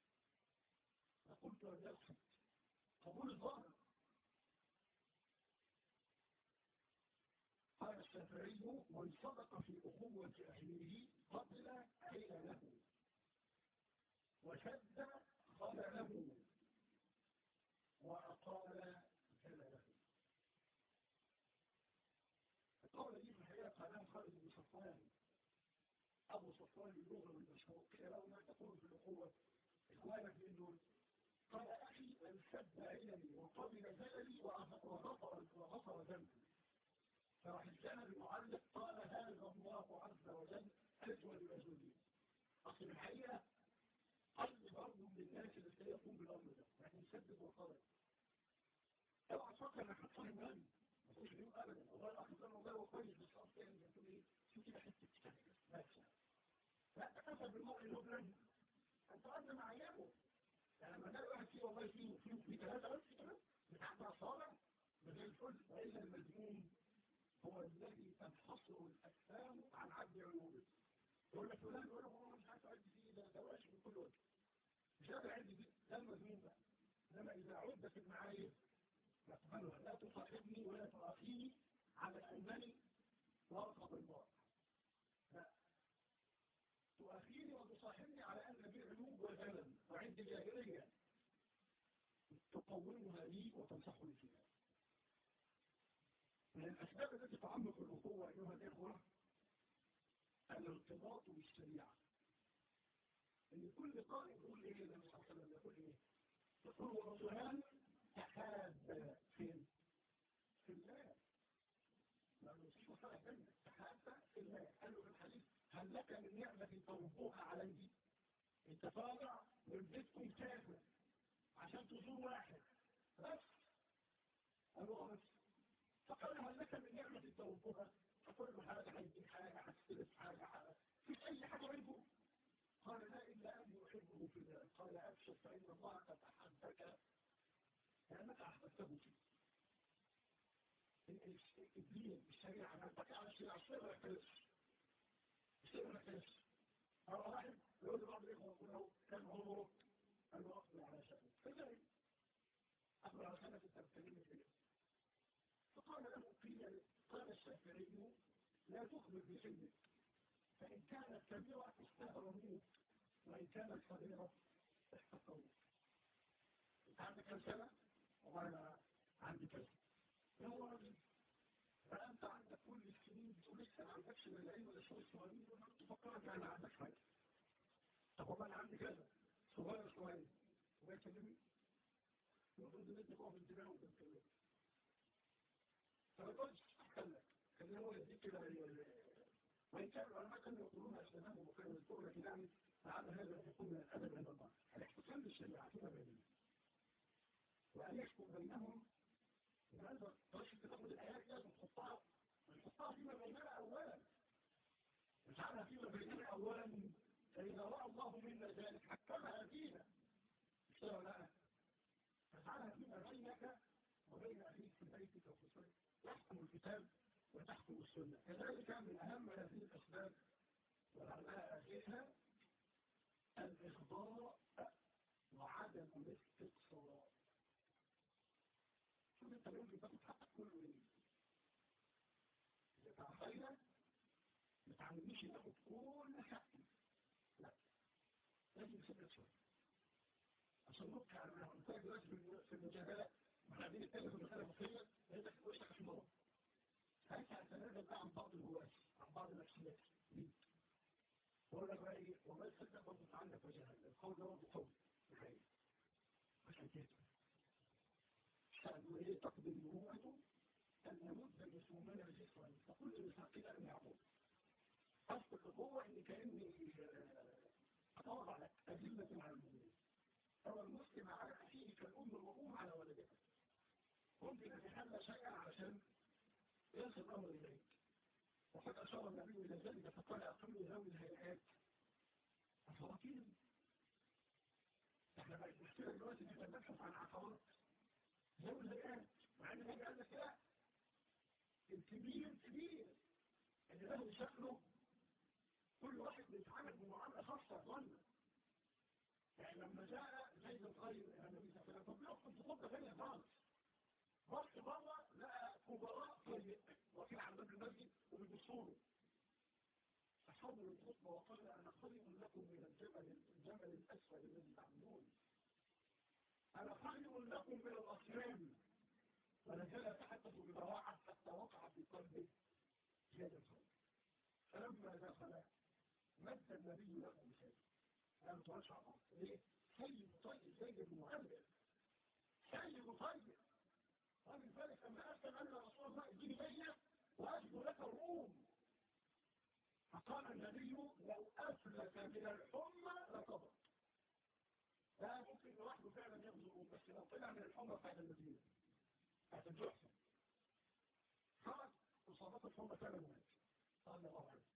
لقلت لم يقصد قبول الظاهر قال الشافعي من صدق في أخوة أهله قبل عين له وشد خلله وأقال جلله القول دي في الحقيقة قالها خالد بن صفوان أبو صفوان اللغة المشهور كده لو ما تقول في الأخوة إخوانك من دول قال أخي من سد عيني وقبل زللي وغفر وغفر ذنبي فراح الجنة المعلق قال هذا الله عز وجل أجود رجلي أصل الحقيقة قلب برضه من الناس اللي سيقوم بالأمر ده يعني يسدد وخرج اوعى تفكر انك هتصاحب غني ما تقولش اليوم ابدا والله الاخ ده والله هو كويس بس اصل يعني بتقول ايه شو كده حته كتاب بس لا تكفى بالمرء اللي هو غني انت قد مع عياله يعني لما تلاقي واحد فيه والله فيه فيه فيه ثلاثه بس كده بتاع صالح زي الفل والا المجنون هو الذي تنحصر الأجسام عن عد عيوبه يقول لك فلان يقول لك هو مش عارف أعد فيه ده ده وحش من كل وجه مش قادر أعد دي ده المجنون بقى إنما إذا عدت المعايير نقبلها لا تصاحبني ولا تؤاخيني على أنني وارقب الله لا تؤاخيني وتصاحبني على أن بي عيوب وزلل وعند جاهلية تقومها لي وتنصحني فيها من الأسباب التي تعمق الأخوة أيها الإخوة الارتباط بالشريعة إن كل قائد يقول إيه النبي صلى الله عليه وسلم يقول إيه؟ يقول الرسولان تحاب فين؟ في الله ما نصيش وصلها جنة تحاب في الله قال له في الحديث هل لك من نعمة تربوها عليه؟ أنت طالع من بيتكم كافر عشان تزور واحد بس قال له بس فقال هل لك من نعمة توفها فكل هذا هيدي حاجة هتستلف حاجة حاجة فيش أي حاجة منه قال لا إلا أن يحبه في الله قال أبشر فإن الله قد أحبك لأنك أحببته فيه الدين الشريعة ما بقى على الشريعة الشريعة ما يختلفش الشريعة ما يختلفش أو واحد يقول لبعض الإخوة يقول له كان عمره قال له أقبل على شأنه فجأة أقبل على شأنك أنت بتكلمني في فقال له قيل قال الشافعي لا تخبر بحلمك فإن كانت كبيرة استهر منك وإن كانت صغيرة احتقروا أنت عندك كم سنة؟ وأنا عندي كذا يا راجل فأنت عندك كل السنين بتقول لسه ما عندكش ملايين ولا شوية صغيرين تفكرك يعني عندك حاجة طب والله أنا عندي كذا صغير شوية وجاي تكلمني المفروض إن أنت تقف انتباه وأنت بتتكلم فما تقولش أحكم لك كان هو يديك كده وإن كان العلماء كانوا يقولون أسلامهم وكانوا يذكرون لكن يعني لعل هذا يكون من الأدب عند الله الاحتكام بالشريعة فيما بينهم وأن يحكم بينهم لماذا طريقة تاخد الآيات لازم تحطها نحطها فيما بيننا أولا نجعلها فيما بيننا أولا فإذا رأى الله منا ذلك حكمها فينا مش كده ولا فاجعلها فيما بينك وبين أخيك في بيتك وفي سرك يحكم الكتاب وتحكم السنة كذلك من أهم هذه الأسباب ولعلها أخيرها الإخضاء وعدم الاستقصاء شوف انت ممكن تاخد حقك كله مني اذا تعطينا ما تعملنيش تاخد كل حقي لا لازم تسيبك شويه عشان نبقى على ما قلت لك دلوقتي في المجادله واحنا قاعدين نتكلم في المساله المصريه لازم تكون وشك في الموضوع ساعتها هتنازل بقى عن بعض الهواس عن بعض النفسيات ليك بقول لك بقى ايه والله تصدق برضه عندك وجهه القول ده برضه قول الحقيقه عشان كده كانوا ايه تقضي المروءة أن يمد جسومنا جسما فكل مساقين أن يعبد أصل القوة إن كأني أطور على أدلة على المؤمنين أو المسلم على أخيه كالأم الوقوم على ولدها ممكن يتحلى شيئا عشان يصل الأمر إليك وقد أشار النبي إلى ذلك فقال أقل ذوي الهيئات أفراطين احنا بقى المشكلة دلوقتي ان احنا بنبحث عن عقارات ذوي الهيئات مع ان النبي قال لك لا الكبير كبير اللي له شكله كل واحد بيتعامل بمعاملة خاصة ظن يعني لما جاء زيد الخير الى النبي صلى الله عليه وسلم طب يقف في خطة ثانية خالص بص بره لقى كبراء طيب واقفين على باب المسجد وبيبصوا له فحول الخطبة وقال أنا خير لكم من الجبل الجبل الأسود الذي تعبدون أنا خير لكم من الأصنام ونزل يتحدث ببراعة حتى وقع في قلبه زيادة الخير فلما دخل مد النبي له بشيء لم تشعر ليه؟ سيد طيب سيد المعلم سيد طيب ومن ذلك لما أسلم أن رسول الله اديني بينة وأجد لك الروم فقال النبي لو أفلت من الحمى لطبق لا ممكن لوحده فعلا يغزو الروم بس لو طلع من الحمى بعد المدينة هتتجحسن خلاص وصابت الحمى فعلا مات قال الله عنه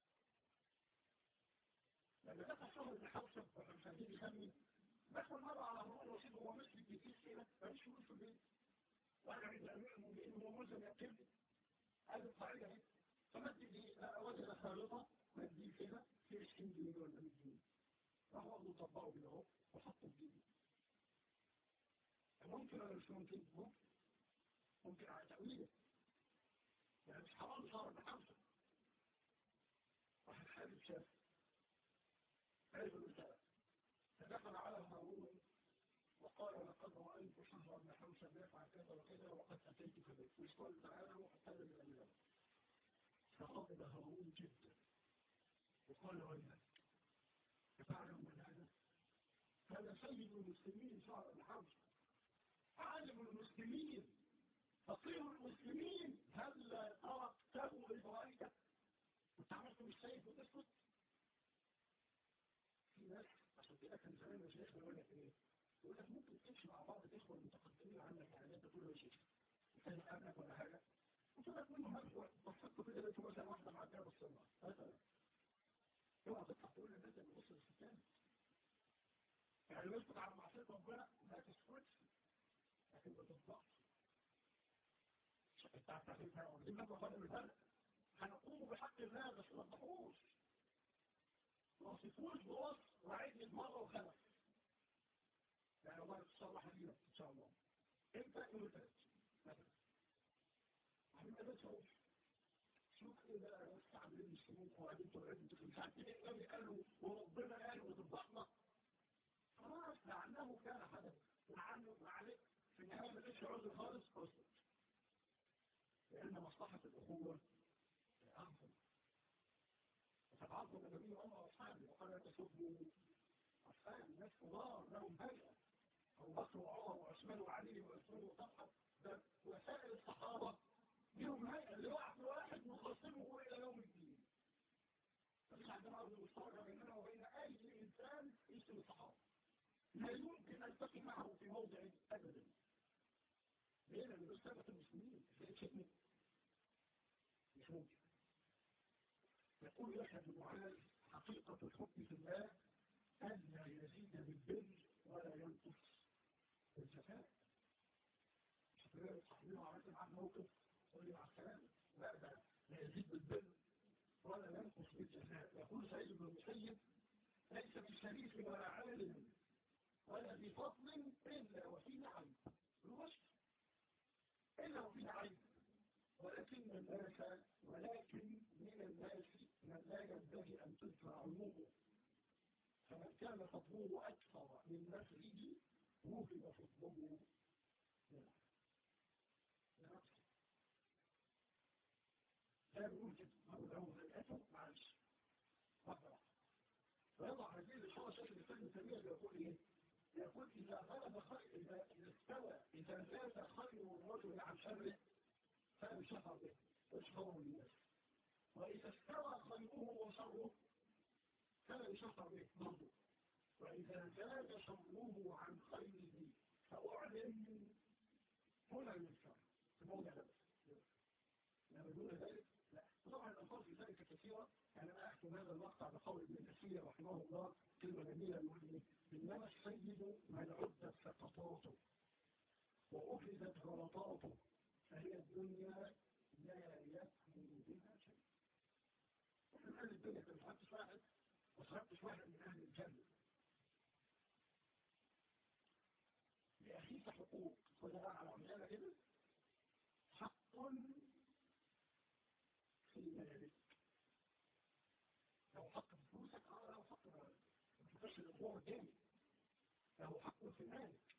لما دخل شهر ابن حوشب وحمسانين يسمي دخل مرة على هرون رشيد وهو مسلم بيتيس كده مفيش فلوس في البيت وانا عند امير المؤمنين وهو ملزم يقتلني قال القاعده اهي فمد لي وجد خارطه مد كده في 20 جنيه ولا 100 جنيه راح برضه طبقه كده اهو وحطه في جيبي ممكن ولا مش ممكن؟ ممكن ممكن على تأويله يعني مش حرام صار بحمسه واحد حابب شاف عرف المسألة فدخل على هارون وقال لقد رأيت شهر بن حمزة يفعل كذا وكذا وقد أتيت في بيت مش قال تعالى وحتى من الأمام فغضب هارون جدا وقال ويلك يفعل من هذا هذا سيد المسلمين شهر بن حمزة عالم المسلمين فقير المسلمين هل تركته لبرائك وتعملت بالسيف وتسكت في ناس عشان كده كان زمان مشايخ بيقول لك ايه يقول لك ممكن تمشي مع بعض الاخوه المتقدمين عنك يعني انت تقول له شيخ انت ابنك ولا حاجه وطلعت منه هجوة بصيت كده لقيته مثلا واحدة معدية بالسرعة مثلا اوعى تطلع تقول للناس اللي بص للستان يعني لو يسكت على معصية ربنا ما تسكتش لكن ما تطلعش انت هتعرفها واخدين بالكم فرق الفرق هنقوم بحق الله بس ما تضحوش ما تصفوش بوصف وعيد مرة وخلف يعني الله يتصلح لينا ان شاء الله انت يوم الثلاث مثلا عامل ما تشوف شوف ايه بقى بس عاملين السموم وقاعدين طلعين مش عارفين ايه النبي قالوا وربنا قال وتضحنا خلاص لعله كان حدث لعله معلش في النهايه ما لقيتش عذر خالص اسكت لان مصلحه الاخوه اعظم فتعظم النبي الله واصحابه وقال لا تسبوا اصحاب الناس كبار لهم هيئه ابو بكر وعمر وعثمان وعلي وعثمان وطلحه ده وسائر الصحابه لهم هيئه لوحد واحد نخصمه الى يوم الدين فمش عندنا ارض مشتركه بيننا وبين اي انسان اسم الصحابه لا يمكن التقي معه في موضع ابدا ليه لان دول سبب المسلمين في شتمه مش ممكن يقول يحيى بن معاذ حقيقه الحب في الله ان لا يزيد بالبر ولا ينقص بالجفاء مش هتلاقي صاحبين وعملت معاه موقف تقول لي مع السلامه لا ده لا يزيد بالبر ولا ينقص بالجفاء يقول سيد بن المسيب ليس بشريف ولا عالم ولا بفضل إلا وفيه عيب الوصف إلا وفيه عيب ولكن الناس ولكن من الناس من لا ينبغي أن تدفع عمومه فمن كان فضله أكثر من نفسه وهب فضله لنفسه لا يوجد أو له هيئته معلش واحدة واحدة فيضع هذه الإشارة شكل الإسلام تيمية يقول إيه؟ يقول إذا غلب خير إذا استوى إذا زاد خير الرجل عن شره فيشهر به ويشهره للناس وإذا استوى خيره وشره فلا يشهر به برضه وإذا زاد شره عن خيره فأعلن هنا يذكر في موضع بس لما دون ذلك لا طبعا الألفاظ في ذلك كثيرة يعني أنا أحكم هذا المقطع بقول ابن كثير رحمه الله كلمة جميلة يقول لي إنما السيد من عدت سقطاته وأخذت غلطاته فهي الدنيا لا يكمل بها شيء ومن أهل الدنيا كان حدث واحد وصحبتش واحد من أهل الجنة لأخيك حقوق خذ بقى على عمالة كده حق في مالك لو حق في فلوسك اه لو حق ما تفكرش الأمور الجامد له حق في مالك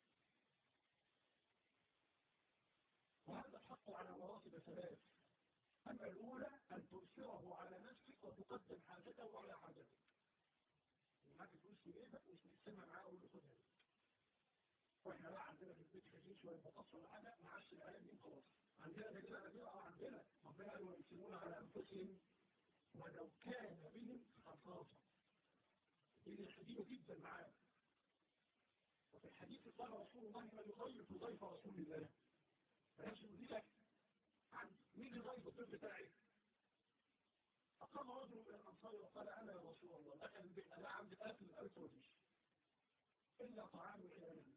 وهذا الحق على مراتب ثلاث أما الأولى أن تؤثره على نفسك وتقدم حاجته على حاجتك ومعاك فلوس في جيبك مش مقسمها معاه ويقول خدها واحنا بقى عندنا في البيت كتير شويه بطاطس ولا حاجه معاش العيال دي خلاص عندنا رجاله كتير اه عندنا ربنا قال ويقسمون على انفسهم ولو كان بهم خصاصه دي شديده جدا معانا وفي الحديث قال رسول الله من يضيف ضيف رسول الله فيجب ذلك عن مين يضيف الضيف بتاعي فقام رجل من الانصار وقال انا يا رسول الله دخل البيت انا عندي اكل الف وجيش الا طعام العيال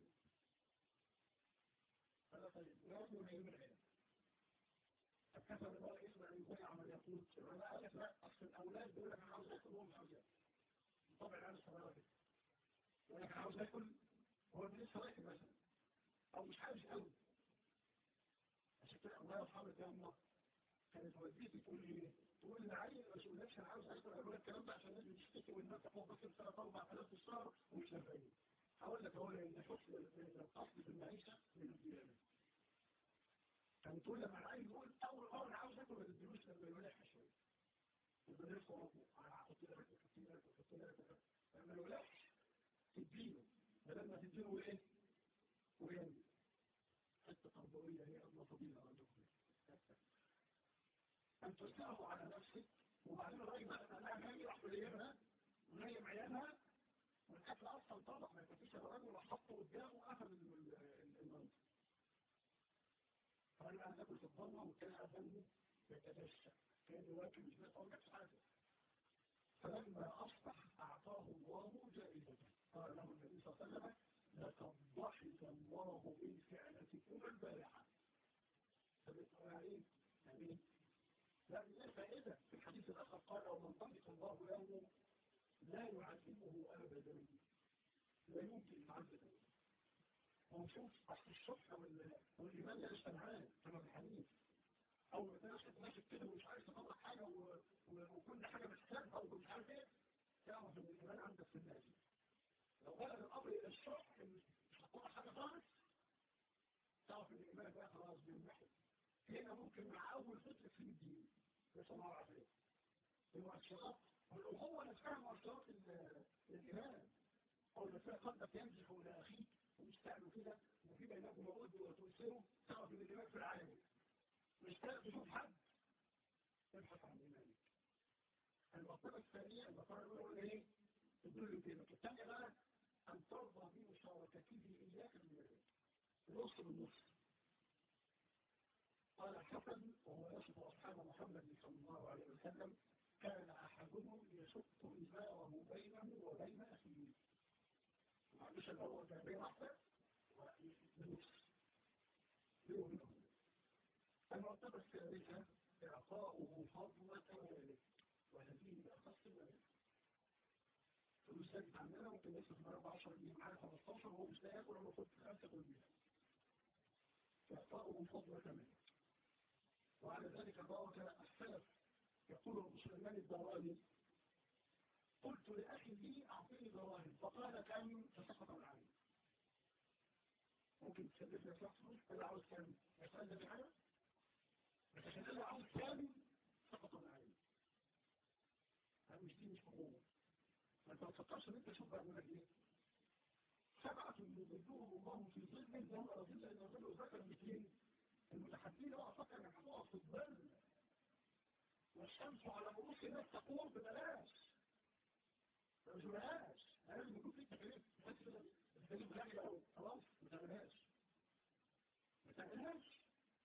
هذا طيب ويأكل من يوم العيال فكتب الله اسم ان يضيع من يقول انا قالت لا اصل الاولاد بيقول لك انا عاوز اكل وهم مش عاوز ياكل طبعا انا صغيره كده يقول لك انا عاوز اكل هو لسه راكب مثلا او مش عاوز قوي عشان كده الله يرحمك يا الله كانت والدتي تقول لي ايه؟ تقول لي عيل ما تقولكش انا عاوز اكل اقول لك الكلام ده عشان الناس بتشتكي والناس تاخد بس ثلاث اربع الاف في الشهر ومش نافعين هقول لك اقول ان حسن الاصل في المعيشه من الديانه كان تقول لما العيل يقول اول مره انا عاوز اكل ما تديلوش لما يولح شويه يبقى نفسه ربه انا هحط لك وحط لك وحط لك لما يولحش تديله بدل ما تديله ايه؟ وين؟ حته تربويه هي اضمى فضيله عندكم أن تسعه على نفسك وبعدين الراجل بقى أنها نايم راح يجيبها ونايم عيالها والأكل أصلا طبق ما يكفيش الراجل راح حطه قدامه وأخذ المنطق فأنا واحد ياكل في الضلمه والتاني قاعد جنبه يتدشى كان واكل مش بيتقول لك حاجه فلما اصبح اعطاه الله جائزته قال له النبي صلى الله عليه وسلم لقد ضحك الله من فعلتكم البارحه فبتقول عليه يعني لا لا فائده في الحديث الاخر قال ومن ضحك الله له لا يعذبه ابدا لا يمكن يعذبه ونشوف تحت الصبح والإيمان ده الشمعان كما في الحديث أو ما تناش ماشي كده ومش عارف تطلع حاجة وكل حاجة محتاجها ومش عارف إيه تعرف إن الإيمان عندك في الناس لو بلغ الأمر إلى الشرح مش هتطلع حاجة خالص تعرف إن الإيمان بقى خلاص بينمحي هنا ممكن مع أول فكرة في الدين بس الله عارفين المؤشرات والأخوة نفسها مؤشرات الإيمان أو نفسها قد ينجح إلى أخيك ومش تعملوا كده وفي بينكم مواد وتوصلوا تعرف ان الإيمان في العالم مش تشوف حد ابحث عن إيمانك المرتبة الثانية المرتبة الأولى إيه؟ تدل قيمك الثانية بقى أن ترضى بمشاركته إياك بالنسبة النص بالنص قال الحسن وهو يصف أصحاب محمد صلى الله عليه وسلم كان أحدهم يشق إزاره بينه وبين أخيه معلش الأول كان بين واحدة ونص المرتبة الثالثة إعطاؤه فضل كماله وهذه أخص المال فلوس ثابت عندنا ممكن يصرف من 14 جنيه معاه 15 وهو مش لاقي ياكل ولا ياخد خمسة كل بيها إعطاؤه فضل كماله وعلى ذلك بارك السلف يقول ابو سليمان الدراني قلت لأخي لي أعطيني دراهم فقال كم فسقط العين ممكن تسلف لك شخص أنا عاوز كم يسأل ده بحاجة لكن أنا عاوز كم سقط العين هذا مش دي مش حقوق ما انت ما تفكرش ان انت شوف بقى لك ايه سبعة يظلهم الله في ظل يوم لا ظل الا ظل ذكر مثلين المتحدين هو فكر ان هو في الظل والشمس على رؤوس الناس تقوم ببلاش ما بلاش لازم يكون في تكاليف بس التكاليف غالية أوي خلاص ما تعملهاش ما تعملهاش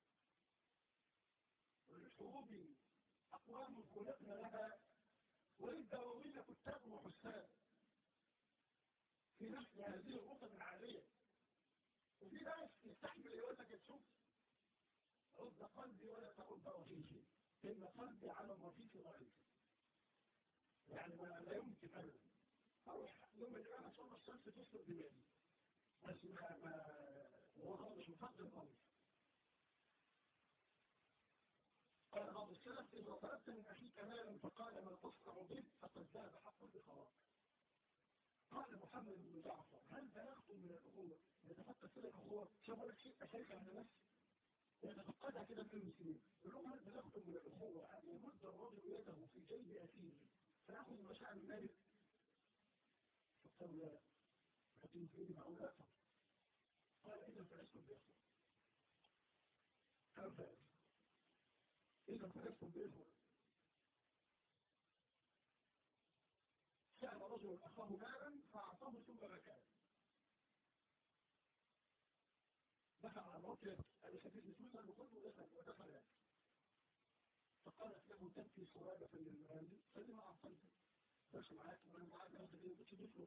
والحروب أقوام خلقنا لها وللدواوين كتاب وحسان في نفس هذه الغرفة العالية وفي ناس يستحمل يقول لك تشوف رد قلبي ولا ترد رفيقي إن قلبي على الرفيق ضعيف يعني ما لا يمكن أبدا أروح يوم القيامة إن شاء الله الشمس تسلق دماغي بس ما ما هو مش مفضل خالص قال بعض السلف إذا طلبت من أخيك مالا فقال ما تصنع به فقد ذهب حق بخلاق قال محمد بن جعفر هل بلغتم من الأخوة يتفقد في الأخوة شوفوا لك شيء أشيخ عن نفسه يتفقدها كده من المسلمين يقول هل بلغتم من الأخوة أن يمد الرجل يده في جيب أخيه فيأخذ مشاعر المالك فقالوا لا لكن في إيدي معقول أكثر قال إذا فلستم بإخوة كم فائد إذا فلستم بإخوة سأل رجل أخاه مالا فأعطاه ثم بكى دخل على الرجل قال خفيف بسم الله وكله ودخل ودخل فقالت له تبكي صرابة للمال فلما أعطيته بس معاك وانا معاك أخذ إيه بتدخله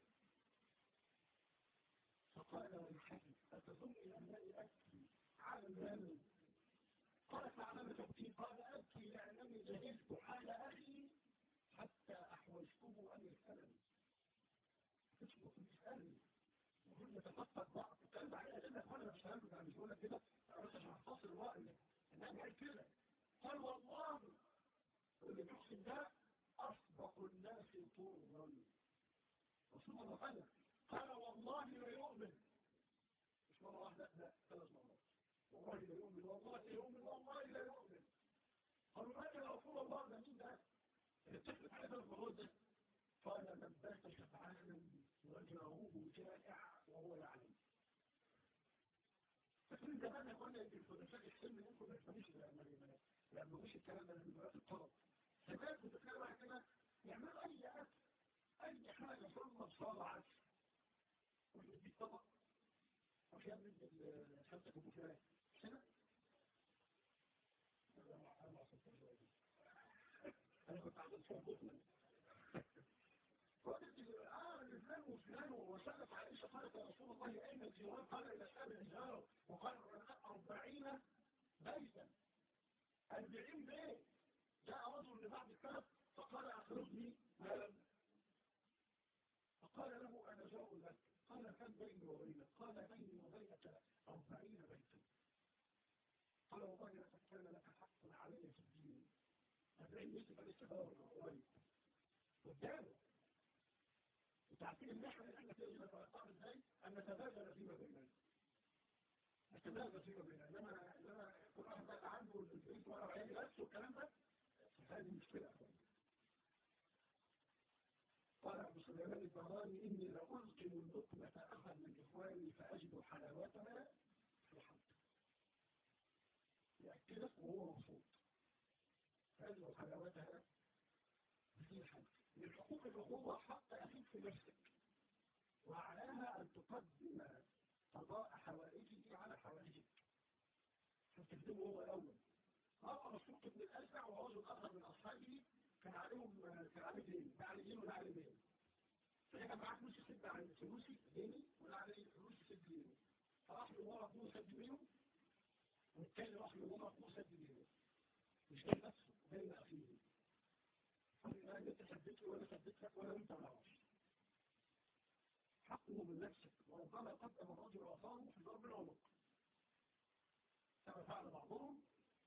فقال والحي أتظن أنني أبكي على المال قالت على تبكي قال أبكي لأنني جهزت حال أخي حتى أحوجته أن يسألني تسبق يسألني وكل يتفقد بعض الكلام عليه أجل وانا مش فاهم يعني مش بقول لك كده أنا مش هحتصر الرأي أنا قال كده قال والله اللي بيحسن ده أصدق الناس طورا رسول الله قال قال والله لا يؤمن مش مرة واحدة لا ثلاث مرات والله لا يؤمن والله لا يؤمن والله لا يؤمن قالوا ماذا يا رسول الله ده مين ده؟ اتفق على ثلاث مرات ده قال من بات شبعانا وجهه جائع وهو يعلم فكل زمان قلنا ان الفلسفه السن ممكن ما يفهمش لما لما مش الكلام ده من مرات الطلب فكان متخيل واحد كده يعمل اي اكل اي حاجه ثم بصلعت مش بدي طبق مش يعمل خمسه كوب فراخ كده ياخد حقوقنا وقلت اه فلان وفلان وسالت عائشه قالت يا رسول الله اين الجيران؟ قال الى اسلام الجار وقال العلماء 40 بيتا 40 بيت جاء رجل لبعض الكهف فقال اخرجني مالا فقال له انا جار لك قال كم بيني وبينك قال بيني وبينك 40 بيتا قال والله لقد كان لك حق علي في الدين أربعين بيت يبقى لسه دور قريب قدامه انت عارفين ان احنا ان احنا نتوقع ازاي ان نتبادل فيما بيننا نتبادل فيما بيننا انما انما كل واحد بقى عنده البيت ورا وعيالي بس والكلام ده هذه مشكله قال ابو سليمان البراني اني لألقم اللقمة اخا من اخواني فاجد حلاوتها في الحلق يأكلك وهو مبسوط فاجد حلاوتها في الحلق من حقوق الأخوة حق أخيك في نفسك وعلاها أن تقدم قضاء حوائجه على حوائجك فتخدمه هو الأول مرة مسروق ابن الأسع ورجل آخر من أصحابه كان عليهم كان عليه دين ده عليه دين وده عليه دين فكان معاه فلوس يسد عن فلوسي ديني وده عليه فلوس يسد ديني فراح له مرة أخوه سد دينه والتاني راح له مرة أخوه سد دينه مش كان نفسه بين أخيه لا انت ثبت لي ولا ثبت لك ولا انت معرفش حقه من نفسك وربما قدم الرجل وصاره في ضرب العنق كما فعل بعضهم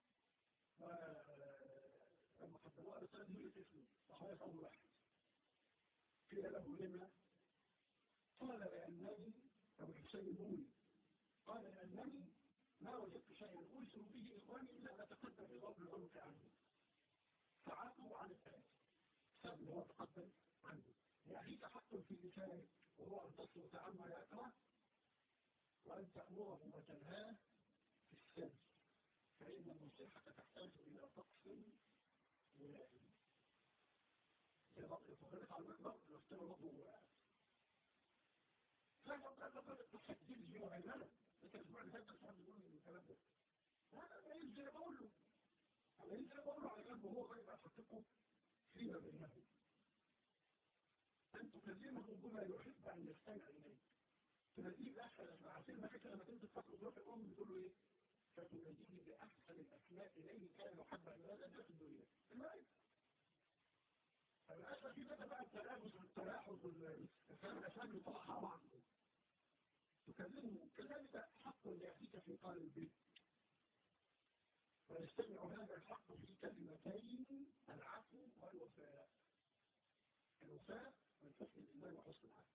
لما قدموها رسالة هي تسلم وهو يصور واحد قيل له لما قال لأنني أبو الحسين المولي قال لأنني ما وجدت شيئا أرسل به إخواني إلا أتقدم بضرب العنق عنه فعاقوا عن الثلاث بسبب اللي هو تقدم عنه يعني حق في لسانك وهو أن تصرف عما يكره وأن تأمره وتنهاه في السر فإن النصيحة تحتاج إلى طقس ولائم زي بطل فقرت على المكبر نفتر ربه لا يبقى لقد تحديد جيوع الملك انت الاسبوع اللي فات بس يقول لي الكلام ده هذا ما ينزل اقول له اما ينزل اقول له على جنبه هو غير احطكم فيما بينهم أن تكلمه بما يحب أن يستمع إليه تناديه بأحسن عارفين ما كده لما تنزل فترة ظروف الأم بتقول له إيه؟ فتناديه بأحسن الأسماء إليه كان يحب أن هذا الناس الدنيا الملك فالأسف في بقى بقى التلامس والتلاحظ والكلام الأسماء اللي طلعها بعض تكلمه كذلك حق يأتيك في قال البيت ويستمع هذا الحق في كلمتين العفو والوفاء الوفاء من حسن الإيمان وحسن العهد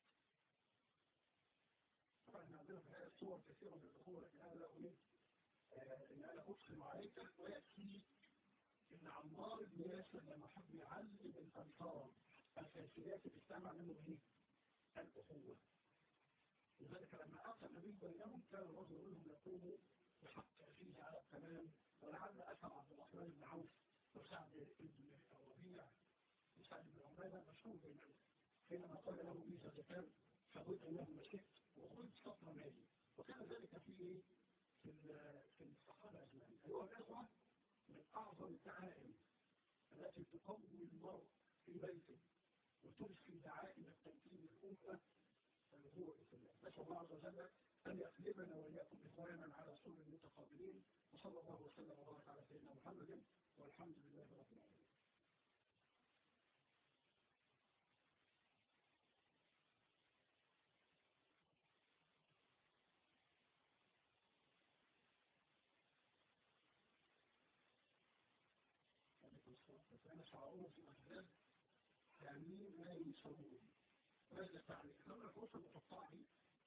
طبعا احنا عندنا في الحياة صور كثيرة من الأخوة لكن أنا لا أريد إن أنا أدخل عليك ويكفي إن عمار بن ياسر لما حب يعلم الأنصار الفاسدات بتستمع منه إيه؟ الأخوة لذلك لما أتى النبي بينهم كان الرجل منهم يقوم بحق أخيه على التمام ولعل أسمع عبد الرحمن بن عوف وسعد بن الربيع وسعد بن عبادة مشهور بينهم حينما قال له عيسى زكاة فقلت له ما شئت وخذ سطر مالي وكان ذلك في في في الصحابة أجمعين أيها الأخوة من أعظم الدعائم التي تقوي المرء في بيته وترسي دعائم التمكين الأمة الهو في الله نسأل الله عز وجل أن يقلبنا وإياكم إخوانا على سور المتقابلين وصلى الله وسلم وبارك على سيدنا محمد والحمد لله رب العالمين فأنا شعرون في أجلال حامين لا ينصرون ماذا تعني؟ لما الفرصة المتقطعة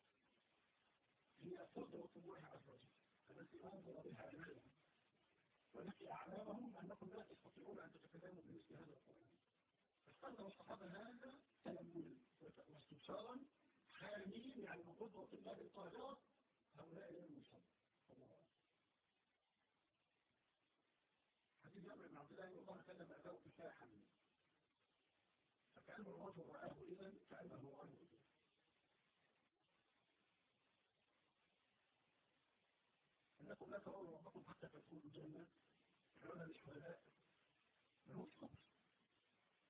هي قدرة الله عز وجل التي أنظر بها إليهم ونحكي أعلامهم أنكم لا تستطيعون أن تتكلموا بمثل هذا القرآن فاستخدم الصحابة هذا تأمل واستبشارا حامين يعني من قدرة الله القاهرة هؤلاء لم يصلوا الله حديث جابر بن عبد الله ان الله كلم اباه كفاحا فكان الرجل رآه اذا كانه رآه اذا انكم لا ترون ربكم حتى تدخلوا الجنه فلولا الشهداء ملوش خمس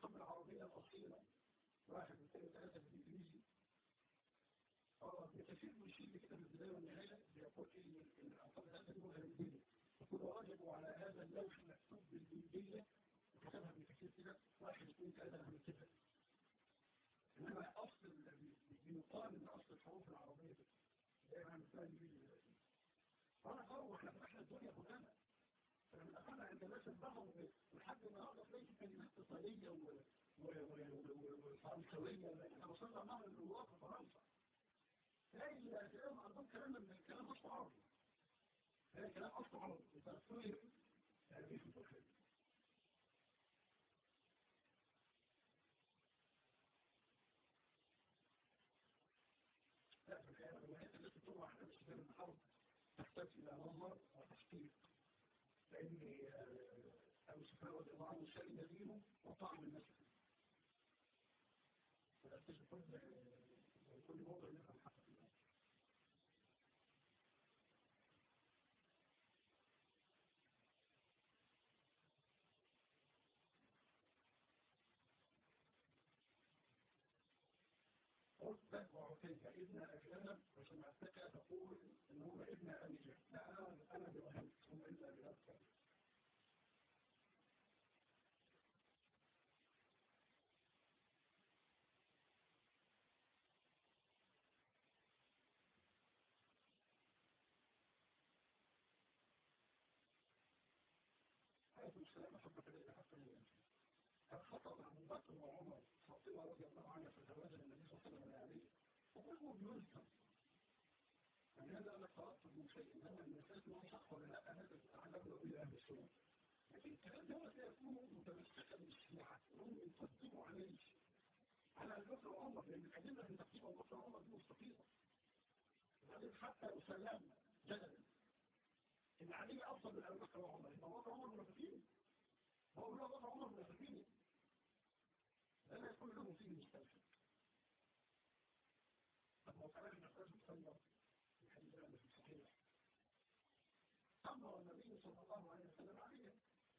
الحرب العربية الأصيلة واحد اثنين ثلاثة بالإنجليزي اه بتفسير مشير كده في البداية والنهاية بيقول إن الألفاظ هذا اللغة الإنجليزية يقول واجب على هذا اللوح المكتوب بالإنجليزية وكتبها ابن كثير كده واحد اثنين ثلاثة أنا بكتبها إنما أصل بيقال إن أصل الحروف العربية كده دايما مثال الإنجليزي فأنا أروح احنا فتحنا الدنيا كلها فلما دخلنا عند الناس البحر لحد النهارده تلاقي كلمات ايطاليه وفرنسويه احنا وصلنا معنا للغه في فرنسا تلاقي تلاقيهم عندهم كلام من الكلام اصله عربي تلاقي كلام اصله عربي التصوير يعني في التوحيد لا في الحقيقه الولايات التي تروح على سبيل الحرب تحتاج الى نظر وتحقيق لأن أبو سفيان رضي الله عنه شهد دينه وطعم الناس فلا تجد كل موضع يفهم حق الله قلت وعتيك ابن أجلب وسمعتك تقول إن هو ابن أبي جهل لا أنا أنا بوهمت هم ابن أبي جهل عليه السلام حبك إليه حتى ينسى الخطأ أبو بكر وعمر فاطمة رضي الله عنها في زواج النبي صلى الله عليه وسلم عليه وكله بيذكر يعني هذا أنا قرأت من شيء إنما المسألة ما صح ولا لا هذا تعلمنا به أهل السنة لكن الكلام ده سيكون متمسكا بالشيعة وهم يقدموا عليه على أبو بكر وعمر لأن الأدلة في تقديم أبو بكر وعمر دي مستقيمة وبعدين حتى أسلم جدلا إن علي أفضل من أبو بكر وعمر يبقى أبو بكر وعمر منافقين هو لا أبو بكر وعمر منافقين لا يكون له فيه مستلزم طب هو كلام النقاش مصور في حديث الأمر في الصحيح أمر النبي صلى الله عليه وسلم عليه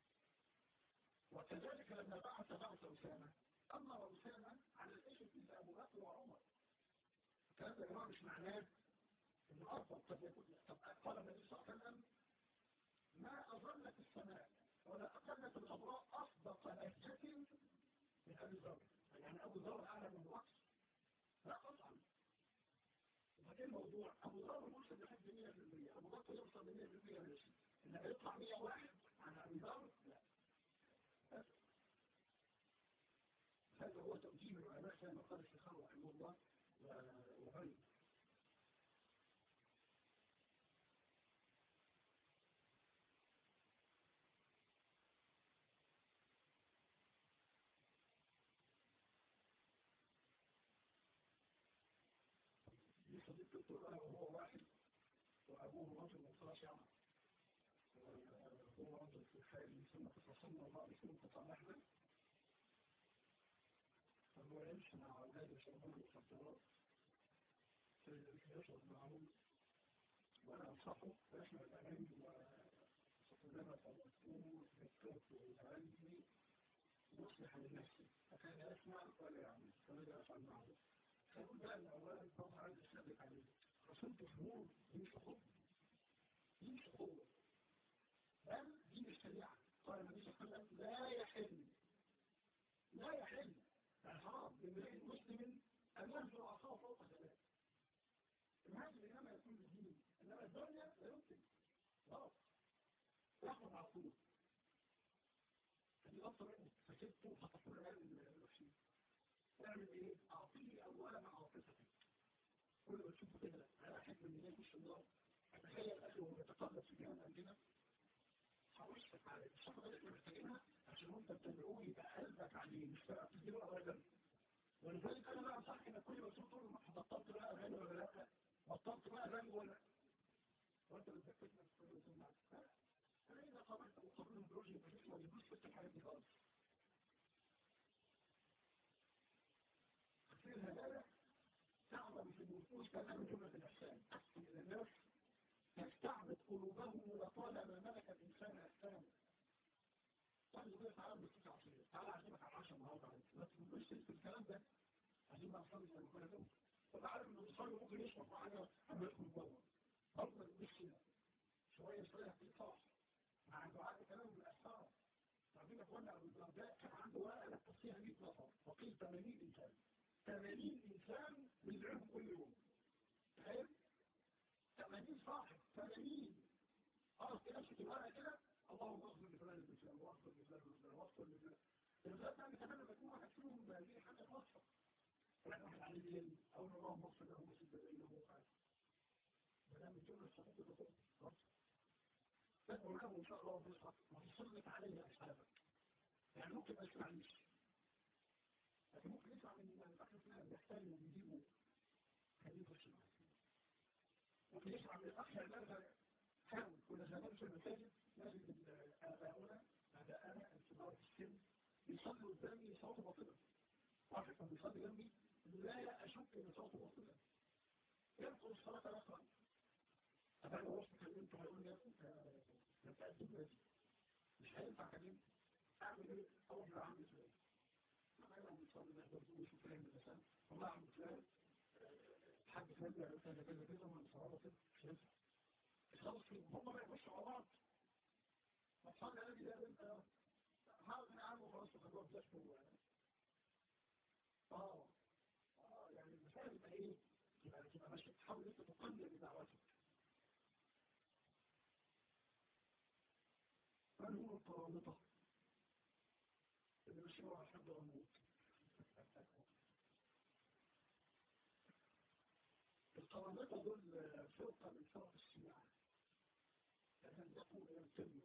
وكذلك لما بعث بعث أسامة أمر أسامة على الإشف إلى أبو بكر وعمر الكلام ده يا جماعة مش معناه إنه أفضل قد يكون طب قال النبي صلى الله عليه وسلم ما أظلت السماء ولا أقلت الأضواء أصدق لهجة من أبي ذر يعني أبو ذر أعلى من وقت لا قطعا وبعدين الموضوع أبو ذر يوصل لحد 100% أبو بكر يوصل ل 100% ماشي إنما يطلع 101 عن أبي ذر لا بس هذا هو توجيه العلماء كما قال الشيخ رحمه الله وغيره صديق الدكتور أنا وهو واحد وأبوه رجل خاشع وهو رجل في الحال ثم تصلنا الله بسم تصالحنا فهو يمشي مع أولاده يشربون المخدرات يشرب معهم وأنا أنصحه فيشمل الأغاني وستلما فالمسؤول بالتوت والعلمي مصلح لنفسه فكان يسمع ولا يعمل فماذا أفعل معه فيقول بقى ان اولا الطبع عايز يسلك عليه رسلت حمور دي مش حب دي مش قوه بل دي مش شريعه قال النبي صلى الله عليه وسلم لا يحل لا يحل يعني حرام لامرئ مسلم ان يهجر اخاه فوق ثلاث الهجر انما يكون للدين انما الدنيا لا يمكن غلط يحفظ على الطول فدي غلطه منك فسبته وحطيته له الوحشين تعمل ايه؟ اعطيه اولا عاطفتك كل ما تشوفه كده انا احب ان يخش النار اتخيل اخي وهو يتقلب في جهنم عندنا حوشتك عليه الصفقه اللي احنا محتاجينها عشان وانت بتدعوه يبقى قلبك عليه مش بقى تديله ابدا ولذلك انا بقى انصحك انك كل ما تشوف تقول بطلت بقى اغاني ولا لا بطلت بقى اغاني ولا وانت بتذكرنا في كل سماعه انا اذا قابلت مقابلهم برجل فجيت ما يجيبوش في الحاجات دي خالص في الهدايا تعظم في النفوس كمان جملة الإحسان أحسن إلى الناس تستعبد قلوبهم لطالما ملك الإنسان إحسان طيب يقول تعالى بس تعصير تعالى أعزمك على العشاء النهارده الله عليه لكن مش في الكلام ده عشان ما أصلي في الكلام ده وأنا عارف إن الصلاة ممكن يشرب معايا أما يدخل جوه برضه مش كده شوية شوية في صح مع دعاء كلام من الأسفار تعبير أخوانا أبو الدرداء كان عنده ورقة تفصيها 100 نفر وقيل 80 إنسان 80 إنسان بيدعوهم كل يوم تخيل 80 صاحب 80 خلاص كده امسك الورقة كده اللهم اغفر لفلان الإنسان واغفر لفلان الإنسان واغفر لفلان الإنسان ده كمان لما يكون واحد فيهم هذه حاجة خاصة فلان واحد عليه دين أو إن اللهم اغفر له وسد بينه وقال ما دام الجملة الصحيحة تقول خلاص تدعو له إن شاء الله بالحق وتصلت عليه أسبابك يعني ممكن ما يسمعنيش لكن ممكن يسمع من الأخ فلان يحتاج ويجيبه حديث الشمال ممكن يسمع من الأخ الأربع حاول كنا زمان في المساجد نجد آباؤنا آباءنا الكبار في السن يصلوا قدامي صوت باطلا واحد كان بيصلي جنبي لا أشك إن صوته باطلا يدخل الصلاة الأخرى أبقى لو رحت كلمت هيقول لي أنت قدم لازم مش هينفع كلمت أعمل إيه؟ أروح لعمي فلان أنا أيضا بيصلي نحضر دروس وفلان باللسان والله عم فلان الحاج فلان بيعمل كذا كذا كذا ومن صلاة كده مش هينفع خلاص هم ما يخشوا على بعض فتصلي على ده انت حاول من عام وخلاص وخلاص تشكو اه اه يعني المسائل تبقى ايه؟ تبقى تبقى ماشي تحاول انت تقلل بدعوتك من هم القرامطة اللي مشروع حد الموت القرامطة دول فرقة من فرق الشيعة يتنزقوا إلى الكلمة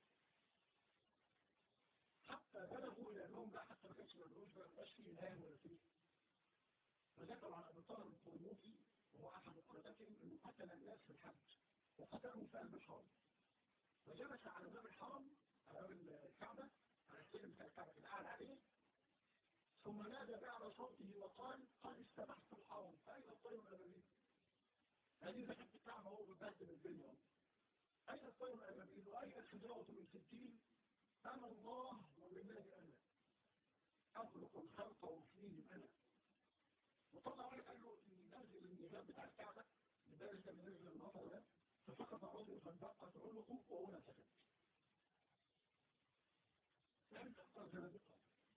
حتى بلغوا إلى أنهم لا حتى ما كانش مدروش ما يبقاش فيه إلهام ولا فيه فذكروا عن أبي طالب القرموطي وهو أحد قرادتهم أنه قتل الناس في الحج وقتلهم في قلب الحرم وجلس على باب الحرم على باب الكعبة على السلم بتاع الكعبة الأعلى عليه ثم نادى بأعلى صوته وقال قد استبحت الحرم فأين الطير الأبدي؟ هذه ذكرت الكعبة وهو بتبهدل الدنيا أين الطير الأبدي؟ وأين الخجرة من ستين؟ أنا الله وبالله أنا أخلق الخلق وأحييهم أنا وطلع واحد قال له نزل النجاب بتاع الكعبة لذلك من نزل المطر ده فسقط الرجل فانبقت عنقه وهنا سكت يعني تختار زنادقة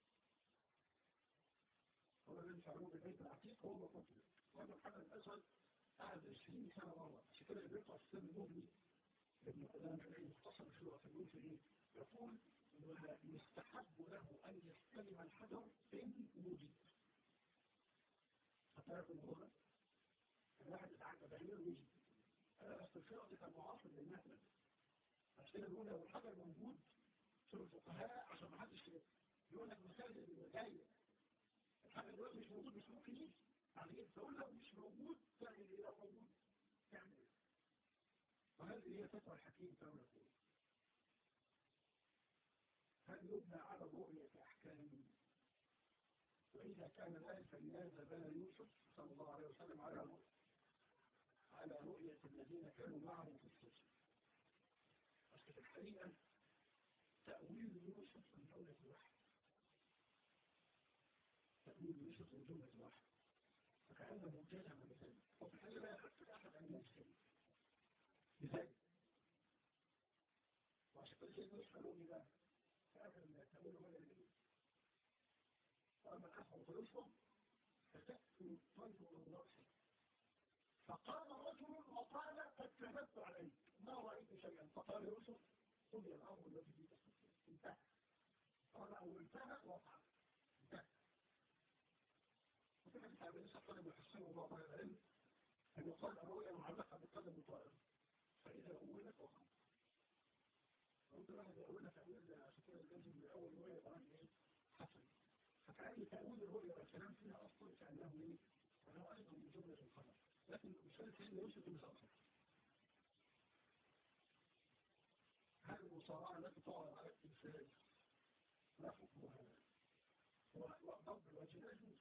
هو اللي يفعلوه بالبيت العتيق هو قتل وهذا الحجر الأسود قعد 20 سنة مرة عشان كده بيقطع السن المبني ابن قدام عليه مختصر في في في ايه؟ يقول يستحب له أن يستلم الحجر إن وجد هتعرف الموضوع ده؟ الواحد يتعدى بعينه ويجي بس الفرق دي كان معاصر للمهنة عشان كده بيقول لو الحجر موجود في الفقهاء عشان ما حدش يقول لك مساجد الولاية الحجر دلوقتي مش موجود مش ممكن يجي يعني ايه تقول لو مش موجود تعمل ايه لو موجود تعمل ايه وهذه هي فتوى الحكيم كما يقول هل يبنى على الرؤية أحكام وإذا كان ذلك فلماذا بنى يوسف صلى الله عليه وسلم على رؤية على رؤية الذين كانوا معه في السجن بس في الحقيقة تأويل يوسف من جملة واحد تأويل يوسف من جملة واحد فكأنه مجازة من ذلك وفي الحقيقة لا يحدث أحد أن يسلم بذلك وعشان كل شيء يسألوا لي بقى فأخذ تأويل هو الذي وأما الأخوة فيصلب فتأتي الطيب من رأسه فقال رجل وقال قد كذبت عليك ما رأيت شيئا فقال يوسف قل يا الأمر الذي في تستطيع انتهى قال أو انتهى وقع انتهى وفي حديث عبد الله قال ابن حسين الله عليه العلم أن يقال الرؤيا معلقة بقدم طائر فإذا أولت وقع قلت واحد يقول لك أقول عشان كده الجزم من أول رؤيا طبعا إيه حسن فكأن تأويل الرؤيا والكلام فيها أصلا كأنه إيه كأنه أيضا من جملة الخبر لكن مشكلة سيدنا يوسف مش أصلا هل المصارعة التي تعرض على التمثال لا حكمها وضرب الوجه لا يجوز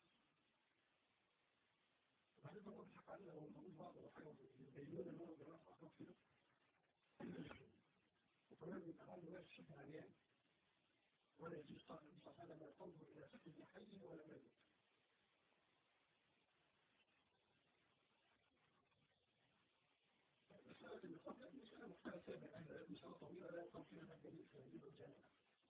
وبعدين ما نضحك علينا ونقول بعض الحاجة يبينون ان هو جراح اخر كده وكمان يبقى عنده ناس شبه عريان ولا يجوز قال النبي صلى الله عليه وسلم تنظر إلى سكن حي ولا ميت مسألة النقاب مسألة مختلفة مسألة طويلة لا يقام فيها الدليل في هذه الجانب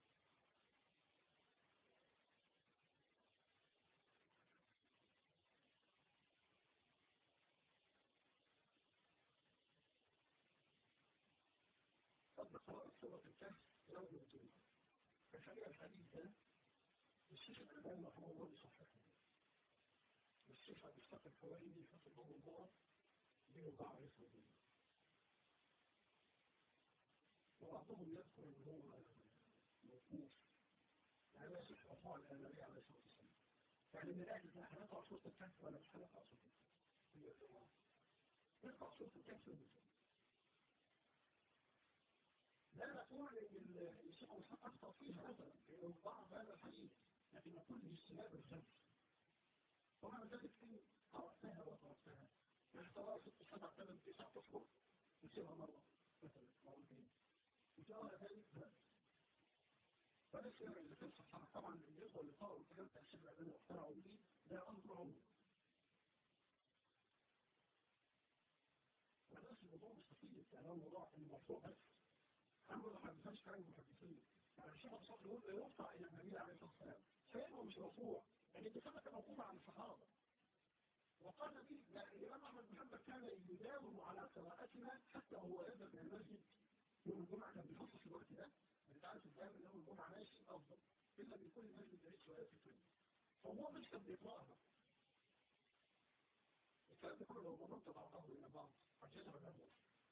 قد قرأت سورة الكهف يوم الجمعة فالحقيقة الحديث ده الشيخ الألباني رحمه الله بصحته والشيخ عبد الفتاح الحوالي حفظه الله بيضع رسله وبعضهم يذكر ان هو موقوف يعني لا يصح رفع النبي عليه الصلاه والسلام يعني من اجل ده هنقرا سوره الكهف ولا مش هنقرا سوره الكهف؟ نقرا سوره الكهف ونسال لا نقول ان الشيخ مسلم اخطا فيها مثلا لانه ضعف هذا الحديث لكن نقول باجتناب الخمس ومع ذلك ان قراتها وقراتها يعني ترى ست سبع ثمان تسع اشهر نسيبها مره مثلا مرتين وترى ذلك فليس يعني اذا كان صحيح طبعا بالنسبه لقاء الكلام تاثير الذين اخترعوا به ده امر عمر ولكن الموضوع مستفيد يعني هو موضوع المرفوع بس أنا ما بحبهاش كلام المحدثين يعني الشيخ الصقر يقول لا يرفع إلى النبي عليه الصلاة والسلام فإنه مش مرفوع يعني الكتابة كان موقوفة عن الصحابة وقال به الإمام أحمد بن حنبل كان يداوم على قراءتنا حتى وهو يذهب إلى المسجد يوم الجمعة كان بيخصص الوقت ده أنت عارف الكلام يوم الجمعة ماشي أفضل إلا بيكون المسجد بعيد شوية في الفيلم فهو مش كان بيقرأها الكلام ده كله لو ضمنت بعضه إلى بعض هتجد الأول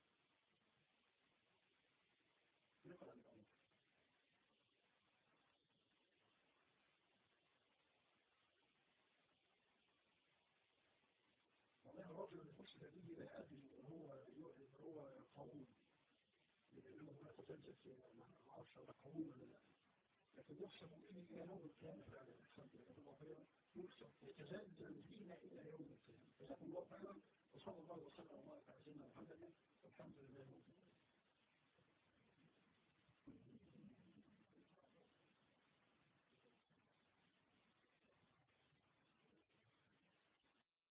نقرأ الأول والله الرجل اللي يخش به لا يأذن هو هو قوي لأنه هنا تسجل في ما أعرفش هذا قوي ولا لا لكن يحسب إلى يوم القيامة فعلا الحمد لله الله خيرا يحسب يتزلزل فينا إلى يوم القيامة جزاكم الله خيرا وصلى الله وسلم وبارك على سيدنا محمد والحمد لله